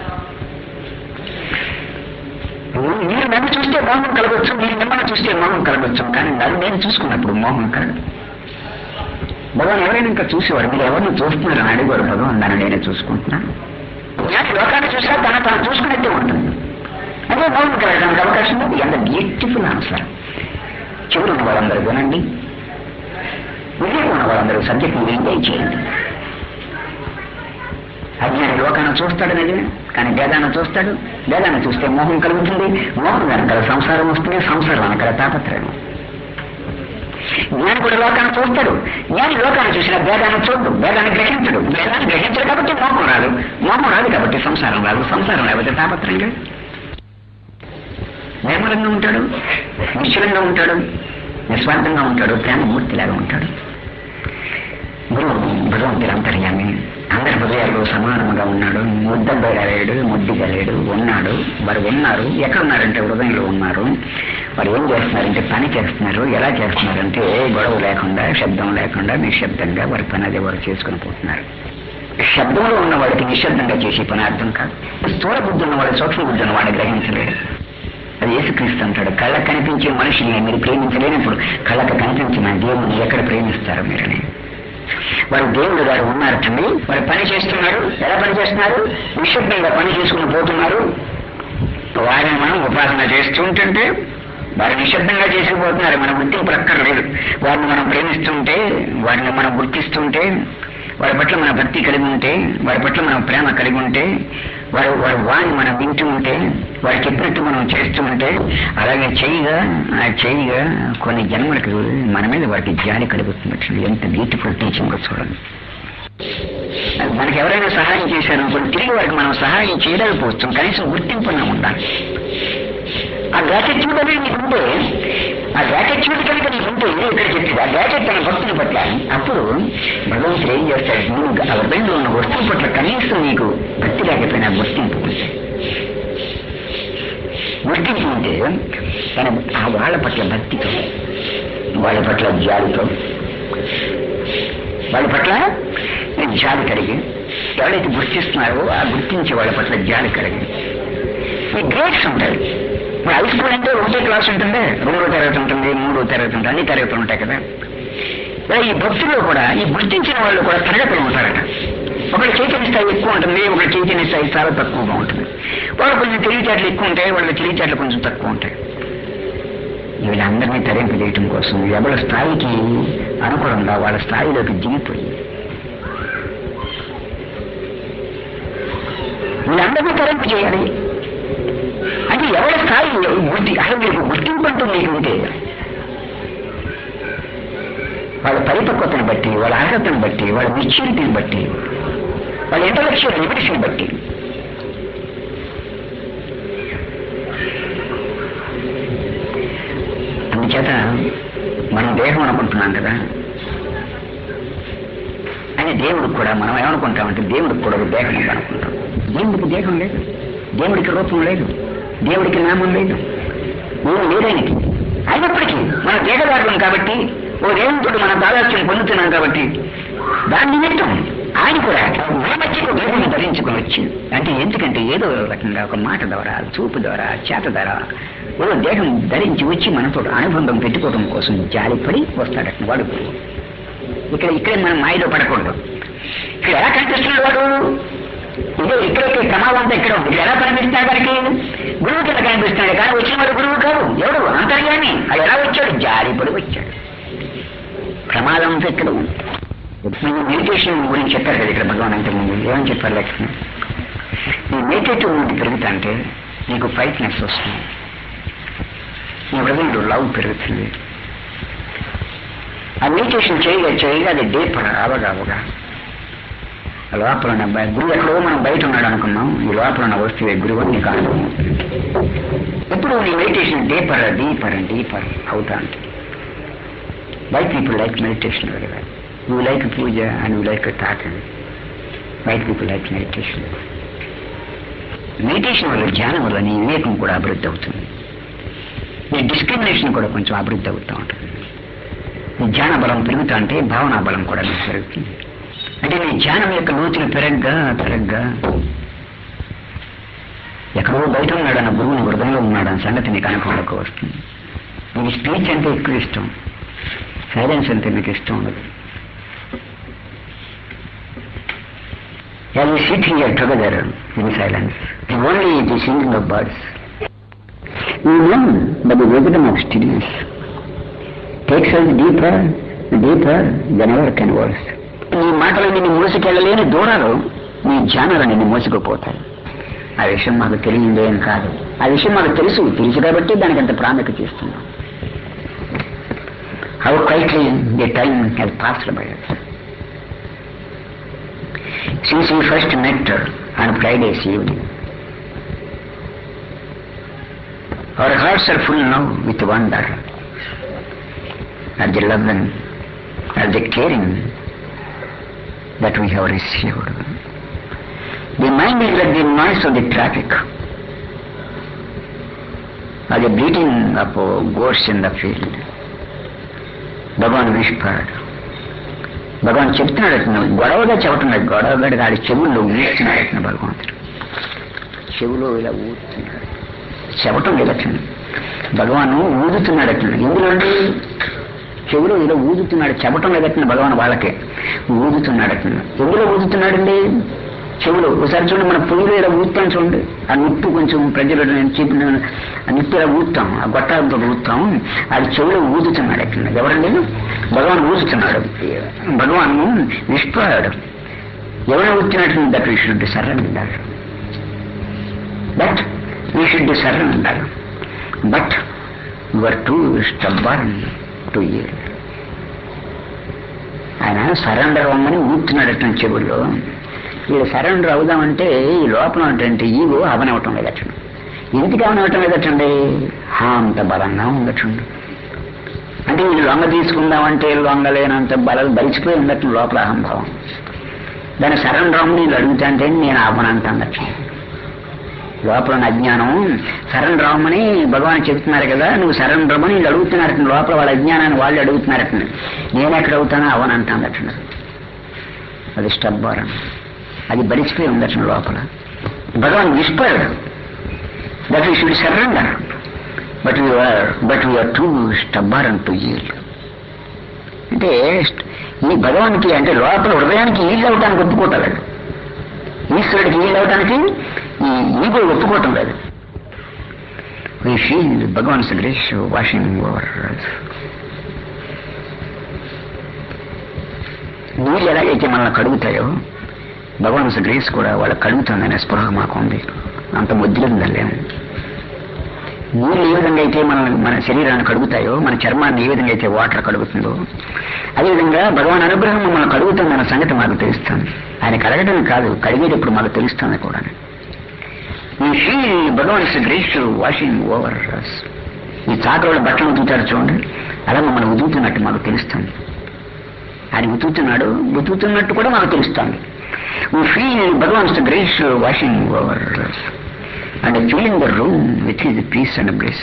మీరు నన్ను చూస్తే మోహం కలగొచ్చు మీరు మిమ్మల్ని చూస్తే మోహం కలగొచ్చు కానీ నన్ను నేను చూసుకున్నప్పుడు మోహం కలగదు భగవాన్ ఎవరైనా ఇంకా చూసేవాడు మీరు ఎవరిని చూస్తున్నారని అడిగారు భగవాన్ నన్ను నేనే చూసుకుంటున్నాను జ్ఞాని లోకాన్ని చూసినా తన తను చూసుకున్నట్టే ఉంటుంది అదే మౌనం కలగడానికి అవకాశం ఉంది ఎంత బ్యూటిఫుల్ ఆన్సర్ చెవులు ఉన్న వాళ్ళందరూ వినండి వివేకం ఉన్న వాళ్ళందరూ సబ్జెక్ట్ మీరు ఎంజాయ్ చేయండి అజ్ఞాని లోకాన్ని చూస్తాడు నిజమే కానీ భేదాన్ని చూస్తాడు భేదాన్ని చూస్తే మోహం కలుగుతుంది మోహం వెనకాల సంసారం వస్తుంది సంసారం వెనకాల తాపత్రయం జ్ఞాని కూడా లోకాన్ని చూస్తాడు జ్ఞాని లోకాన్ని చూసిన భేదాన్ని చూడు భేదాన్ని గ్రహించడు భేదాన్ని గ్రహించడు కాబట్టి మోహం రాదు మోహం రాదు కాబట్టి సంసారం రాదు సంసారం లేకపోతే తాపత్రయం లేదు నిర్మలంగా ఉంటాడు నిశ్చలంగా ఉంటాడు నిస్వార్థంగా ఉంటాడు ప్రేమమూర్తిలాగా ఉంటాడు గురువు భగవంతుడు అంతర్యామి అందరి హృదయాల్లో సమానముగా ఉన్నాడు ముద్దబ్బగా లేడు ముద్దిగా లేడు ఉన్నాడు వారు ఉన్నారు ఎక్కడ ఉన్నారంటే హృదయంలో ఉన్నారు వారు ఏం చేస్తున్నారంటే పని చేస్తున్నారు ఎలా చేస్తున్నారంటే గొడవ లేకుండా శబ్దం లేకుండా నిశ్శబ్దంగా వారి పని అది వారు చేసుకుని పోతున్నారు శబ్దంలో ఉన్న వాడికి నిశ్శబ్దంగా చేసే పని అర్థం కాదు స్థూల బుద్ధి ఉన్నవాడు సూక్ష్మ బుద్ధి ఉన్నవాడు గ్రహించలేడు అది యేసుక్రీస్తు అంటాడు కళ్ళకు కనిపించే మనిషిని మీరు ప్రేమించలేనప్పుడు కళ్ళకు కనిపించిన దేవుని ఎక్కడ ప్రేమిస్తారు మీరని వారు దేవుడు గారు ఉన్నారు తండ్రి వారు పని చేస్తున్నారు ఎలా పని చేస్తున్నారు నిశ్శబ్దంగా పని చేసుకుని పోతున్నారు వారిని మనం ఉపాసన చేస్తూ ఉంటుంటే వారు నిశ్శబ్దంగా చేసుకుపోతున్నారు మన గుర్తింపు అక్కర్లేదు వారిని మనం ప్రేమిస్తుంటే వారిని మనం గుర్తిస్తుంటే వారి పట్ల మన భక్తి కలిగి ఉంటే వారి పట్ల మనం ప్రేమ కలిగి ఉంటే వాడు వాడు వాణి మనం వింటూ ఉంటే వాడు చెప్పినట్టు మనం చేస్తూ ఉంటే అలాగే చేయగా ఆ చేయగా కొన్ని జన్మలకు మన మీద వాడికి జాలి కలుగుతున్నట్టు ఎంత బ్యూటిఫుల్ టీచింగ్ చూడండి మనకి ఎవరైనా సహాయం చేశారు అనుకోండి తిరిగి వారికి మనం సహాయం చేయలేకపోవచ్చు కనీసం గుర్తింపున్నా ఉండాలి ఆ గ్రాటిట్యూడ్ అనేది నీకు ఉంటే ఆ గ్రాటిట్యూడ్ కనుక నీకు ఉంటే ఇక్కడ చెప్పింది ఆ గ్రాటిట్ తన భక్తుల పట్ల అప్పుడు భగవంతుడు ఏం చేస్తాడు నువ్వు ఆ హృదయంలో ఉన్న వస్తువు పట్ల కనీసం నీకు భక్తి లేకపోయినా గుర్తింపు ఉంటే గుర్తింపు ఉంటే తన ఆ వాళ్ళ పట్ల భక్తితో వాళ్ళ పట్ల జాలితో వాళ్ళ పట్ల జాలి కలిగి ఎవరైతే గుర్తిస్తున్నారో ఆ గుర్తించే వాళ్ళ పట్ల జాలి కలిగి ఈ గ్రేడ్స్ ఉంటాయి మరి హై స్కూల్ అంటే ఒకటే క్లాస్ ఉంటుంది రెండో తరగతి ఉంటుంది మూడో తరగతి ఉంటుంది అన్ని తరగతులు ఉంటాయి కదా ఇలా ఈ భక్తుల్లో కూడా ఈ గుర్తించిన వాళ్ళు కూడా తరగతులు ఉంటారట ఒకళ్ళ చైతన్య స్థాయి ఎక్కువ ఉంటుంది ఒకళ్ళ చైతన్య స్థాయి చాలా తక్కువగా ఉంటుంది వాళ్ళు కొంచెం తెలివితేటలు ఎక్కువ ఉంటాయి వాళ్ళ తెలివితేటలు కొంచెం తక్కువ ఉంటాయి వీళ్ళందరినీ తరింపు చేయటం కోసం ఎవరి స్థాయికి అనుకూలంగా వాళ్ళ స్థాయిలోకి దిగిపోయి వీళ్ళందరినీ తరింపు చేయాలి అంటే ఎవరి స్థాయి గుర్తి అసలు మీకు గుర్తింపు అంటూ మీకు ఉంటే వాళ్ళ పరిపక్వతను బట్టి వాళ్ళ అర్హతను బట్టి వాళ్ళ మెచ్యూరిటీని బట్టి వాళ్ళ ఇంటలెక్చువల్ లిబిలిటీని బట్టి అందుచేత మనం దేహం అనుకుంటున్నాం కదా అని దేవుడికి కూడా మనం ఏమనుకుంటామంటే దేవుడికి కూడా ఒక దేహం ఉంది అనుకుంటాం దేవుడికి దేహం లేదు దేవుడికి రూపం లేదు దేవుడికి నామం లేదు ఏం లేదానికి అయినప్పటికీ మన దేహదారులం కాబట్టి ఓ దేవుడితో మన దాదాత్యం పొందుతున్నాం కాబట్టి దాని నిమిత్తం ఆయన కూడా మధ్యకు దేహం ధరించుకుని వచ్చి అంటే ఎందుకంటే ఏదో రకంగా ఒక మాట ద్వారా చూపు ద్వారా చేత ద్వారా ఏదో దేహం ధరించి వచ్చి మనతో అనుబంధం పెట్టుకోవడం కోసం జాలిపడి వస్తాడట వాడు ఇక్కడ ఇక్కడే మనం మాయలో పడకూడదు ఇక్కడ ఎలా కనిపిస్తున్నాడు వాడు ఇదే ఇక్కడ ఇక్కడ ప్రమాదం అంతా ఇక్కడ ఉంది ఇక్కడ ఎలా కనిపిస్తున్నాడు వారికి గురువు కింద కనిపిస్తున్నాడు కానీ వచ్చిన వాడు గురువు కాదు ఎవడు అంతర్యామి అది ఎలా వచ్చాడు జారిపడి వచ్చాడు ప్రమాదం అంతా ఇక్కడ ఉంది మీరు మెడిటేషన్ గురించి చెప్పారు కదా ఇక్కడ భగవాన్ అంటే ముందు ఏమని చెప్పారు లక్ష్మి ఈ మెడిటేటివ్ మూడు పెరుగుతా అంటే నీకు ఫైట్నెస్ వస్తుంది నీ హృదయంలో లవ్ పెరుగుతుంది ఆ మెడిటేషన్ చేయగా చేయగా అది డీపర్ అవగా అవగా లోపల ఉన్న బయ- గురువు ఎక్కడో మనం బయట ఉన్నాడు అనుకున్నాం ఈ లోపల ఉన్న వస్తువే గురువు అని నీకు అనుభవం అవుతుంది. ఎప్పుడు నీ meditation deeper deeper and deeper అవుతా ఉంటుంది white people like meditation very well you like puja and you like talking white people like meditation meditation వల్ల ధ్యానం వల్ల నీ వివేకం కూడా అభివృద్ధి అవుతుంది నీ డిస్క్రిమినేషన్ కూడా కొంచెం అభివృద్ధి అవుతూ ఉంటుంది నీ ధ్యాన బలం పెరుగుతా అంటే భావనా బలం కూడా నీకు పెరుగుతుంది అంటే నీ ధ్యానం యొక్క లోతులు పెరగ్గా పెరగ్గా ఎక్కడో బయట ఉన్నాడన్న గురువుని హృదయంలో ఉన్నాడన్న సంగతి నీకు అనుభవంలోకి వస్తుంది నీకు స్పీచ్ అంటే ఎక్కువ ఇష్టం సైలెన్స్ అంటే మీకు ఇష్టం ఉండదు As we sit here together in silence, only the singing of birds. We learn by the wisdom of stillness. Takes us deeper, deeper than ever can words. నీ మాటలు నిన్ను మోసుకెళ్ళలేని దూరాలు నీ ధ్యానాలు నిన్ను మోసుకుపోతాయి ఆ విషయం మాకు తెలియదేం కాదు ఆ విషయం మాకు తెలుసు తెలుసు కాబట్టి దానికి అంత ప్రాముఖ్యత ఇస్తున్నాం how quietly the time has passed by us. since we first met her on Friday's evening. Our hearts are full now with wonder at the love and at the caring that we have received. The mind is like the noise of the traffic, or the bleating of uh, goats in the field. Bhagavan whispered, Bhagavan చెప్తున్నాడు అతను గొడవగా చెప్పటున్నాడు గొడవగా ఆడి చెవుల్లో ఊస్తున్నాడు అతను భగవంతుడు చెవులో ఇలా ఊదుతున్నాడు చెప్పటం లేదు అతను భగవాను ఊదుతున్నాడు అతను ఎందులోండి చెవులో ఇలా ఊదుతున్నాడు చెప్పటం లేదు అతను భగవాన్ వాళ్ళకే ఊదుతున్నాడు అతను ఎందులో ఊదుతున్నాడండి చెవులో ఒకసారి చూడండి మన పొయ్యిలో ఇలా ఊదుతాం చూడండి ఆ నిప్పు కొంచెం ప్రజలు నేను చెప్పిన ఆ నిప్పు ఇలా ఊదుతాం ఆ గొట్టాలతో ఊదుతాం అది చెవులో ఊదుతున్నాడు అక్కడ ఎవరండి భగవాన్ ఊదుతున్నాడు భగవాన్ విష్పాడు ఎవరైనా ఊదుతున్నట్టు దట్ విషుడు surrender but you should surrender but you're too stubborn to hear ఆయన సరెండర్ అవ్వమని ఊతున్నాడట చెవుల్లో వీళ్ళు సరెండర్ అవుదామంటే ఈ లోపల ఉన్నటువంటి ఈగో అవనవటం లేదటండి ఎందుకు అవనవటం లేదటండి హా అంత బలంగా ఉండటండి అంటే వీళ్ళు లొంగ తీసుకుందామంటే లొంగలేనంత బలం బలిచిపోయి ఉండటం లోపల అహంభావం దాని సరెండర్ అమ్మ నీళ్ళు అడుగుతాంటే నేను అవ్వనంత అందటం లోపల ఉన్న అజ్ఞానం సరెండర్ అవ్వమని భగవాన్ చెబుతున్నారు కదా నువ్వు సరెండర్ అమ్మని వీళ్ళు అడుగుతున్నారట లోపల వాళ్ళ అజ్ఞానాన్ని వాళ్ళు అడుగుతున్నారట నేను ఎక్కడ అవుతానో అవనంటాను అట అది స్టబ్బారం అది బలిసిపోయి ఉందట లోపల Bhagavan whispered that you should surrender but you are but you are too stubborn to hear అంటే ఈ భగవానికి అంటే లోపల హృదయానికి ఈళ్ళు అవటానికి ఒప్పుకోవటం లేదు ఈశ్వరుడికి ఈళ్ళు అవటానికి ఈ ఈగో ఒప్పుకోవటం లేదు We feel Bhagavan's grace washing over us. నీళ్ళు ఎలాగైతే మనల్ని కడుగుతాయో భగవాన్స్ గ్రేస్ కూడా వాళ్ళకి కడుగుతుందనే స్పృహ మాకు ఉంది అంత ముద్రిందలేము నీళ్ళు ఏ విధంగా అయితే మన మన శరీరాన్ని కడుగుతాయో మన చర్మాన్ని ఏ విధంగా అయితే వాటర్ కడుగుతుందో అదేవిధంగా భగవాన్ అనుగ్రహం మమ్మల్ని కడుగుతుందన్న సంగతి మాకు తెలుస్తుంది ఆయన కడగడం కాదు కడిగేటప్పుడు మాకు తెలుస్తుంది కూడా ఈ feel Bhagavan's grace washing over ఈ చాకరోళ్ళ బట్టలు ఉతుకుతారు చూడండి అలా మమ్మల్ని ఉదుకుతున్నట్టు మాకు తెలుస్తుంది ఆయన ఉతుకుతున్నాడు ఉతుకుతున్నట్టు కూడా మాకు తెలుస్తుంది We feel Bhagavan's grace washing over us and filling the room with his peace and bliss.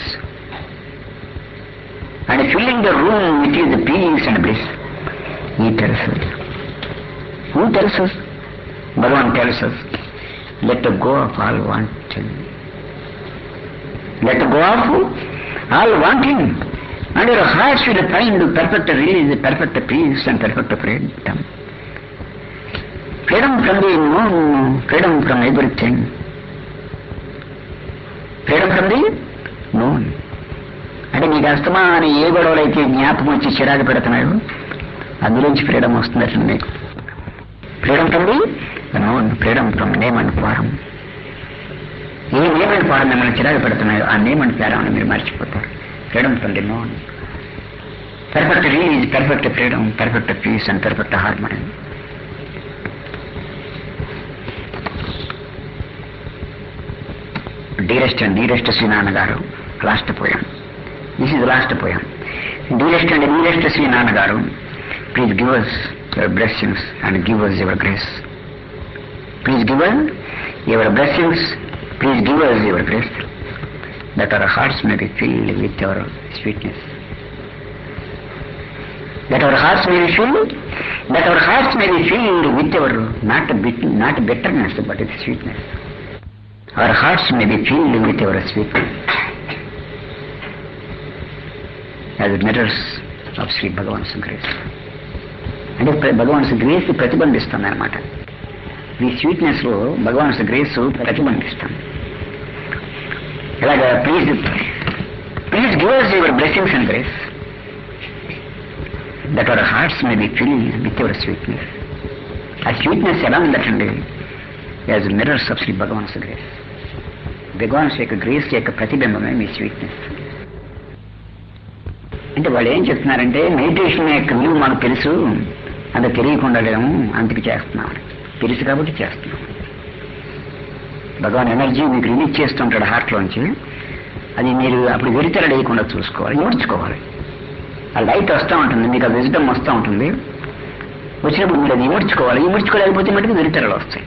And filling the room with his peace and bliss. He tells us. Who tells us? Bhagavan tells us. Let go of all wanting. Let go of all wanting. And your hearts will find perfect release, perfect peace and perfect freedom. freedom from the known, freedom from everything. Freedom from the known అంటే నీకు అస్తమాన ఏ గొడవలు అయితే జ్ఞాపకం వచ్చి చిరాకు పెడుతున్నాడు అందులోంచి freedom వస్తుందట నీకు freedom from the known freedom from name and form ఏ నేమ్ అండ్ ఫారం మిమ్మల్ని చిరాకు పెడుతున్నాయో ఆ నేమ్ అండ్ ఫారం అని మీరు మర్చిపోతారు freedom from the known perfect release perfect freedom perfect peace and perfect harmony dearest and dearest Srinanna garu last పోయాం this is last పోయాం dearest and dearest Srinanna garu please give us your blessings and give us your grace please give us your blessings please give us your grace that our hearts may be filled with your sweetness that our hearts may be filled, that our hearts may be filled with our not bit, not bitterness but with sweetness. Our hearts may be filled with your sweetness. As mirrors of Sri Bhagavan's grace. అంటే భగవాన్స్ grace ప్రతిబంధిస్తుంది అనమాట ఈ sweetness లో భగవాన్స్ grace ప్రతిబంధిస్తాం ఇలాగా please please give us your blessings and grace that our hearts may be filled with your sweetness ఆ sweetness ఎలా ఉందటండి as mirrors of Shri Bhagavan's grace Bhagavan's యొక్క గ్రేస్ యొక్క ప్రతిబింబమే మీ స్వీట్నెస్ అంటే వాళ్ళు ఏం చెప్తున్నారంటే మెడిటేషన్ యొక్క విలువ మాకు తెలుసు అంత తెలియకుండా లేము అందుకు చేస్తున్నాం తెలుసు కాబట్టి చేస్తున్నాం భగవాన్ ఎనర్జీ మీకు రిలీజ్ చేస్తుంటాడు హార్ట్లోంచి అది మీరు అప్పుడు వెరితెర లేకుండా చూసుకోవాలి యోడ్చుకోవాలి ఆ లైట్ వస్తూ ఉంటుంది మీకు ఆ విజిటం వస్తూ ఉంటుంది వచ్చినప్పుడు మీరు అది ఇమర్చుకోవాలి ఇమర్చుకోలేకపోతే మటుకు వెరితెరలు వస్తాయి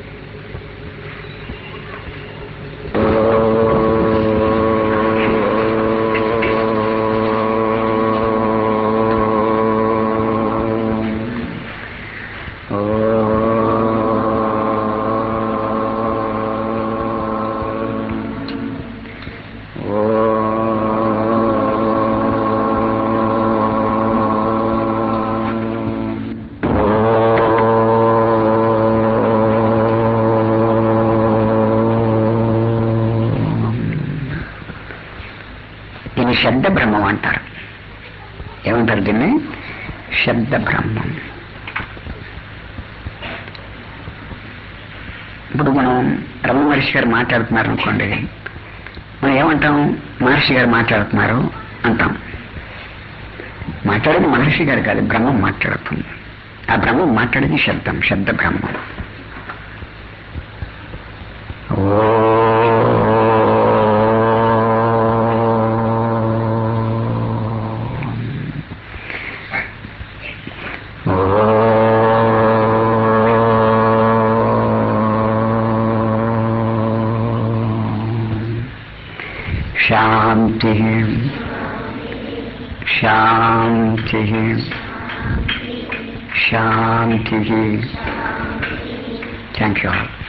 దీన్ని శబ్ద బ్రహ్మం అంటారు ఏమంటారు దీన్ని శబ్ద బ్రహ్మం ఇప్పుడు మనం రమణ మహర్షి గారు మాట్లాడుతున్నారు అనుకోండి మనం ఏమంటాం మహర్షి గారు మాట్లాడుతున్నారు అంటాం మాట్లాడేది మహర్షి గారు కాదు బ్రహ్మం మాట్లాడుతుంది ఆ బ్రహ్మం మాట్లాడేది శబ్దం శబ్ద బ్రహ్మం శాంతి శాంతి శాంతి థ్యాంక్ యూ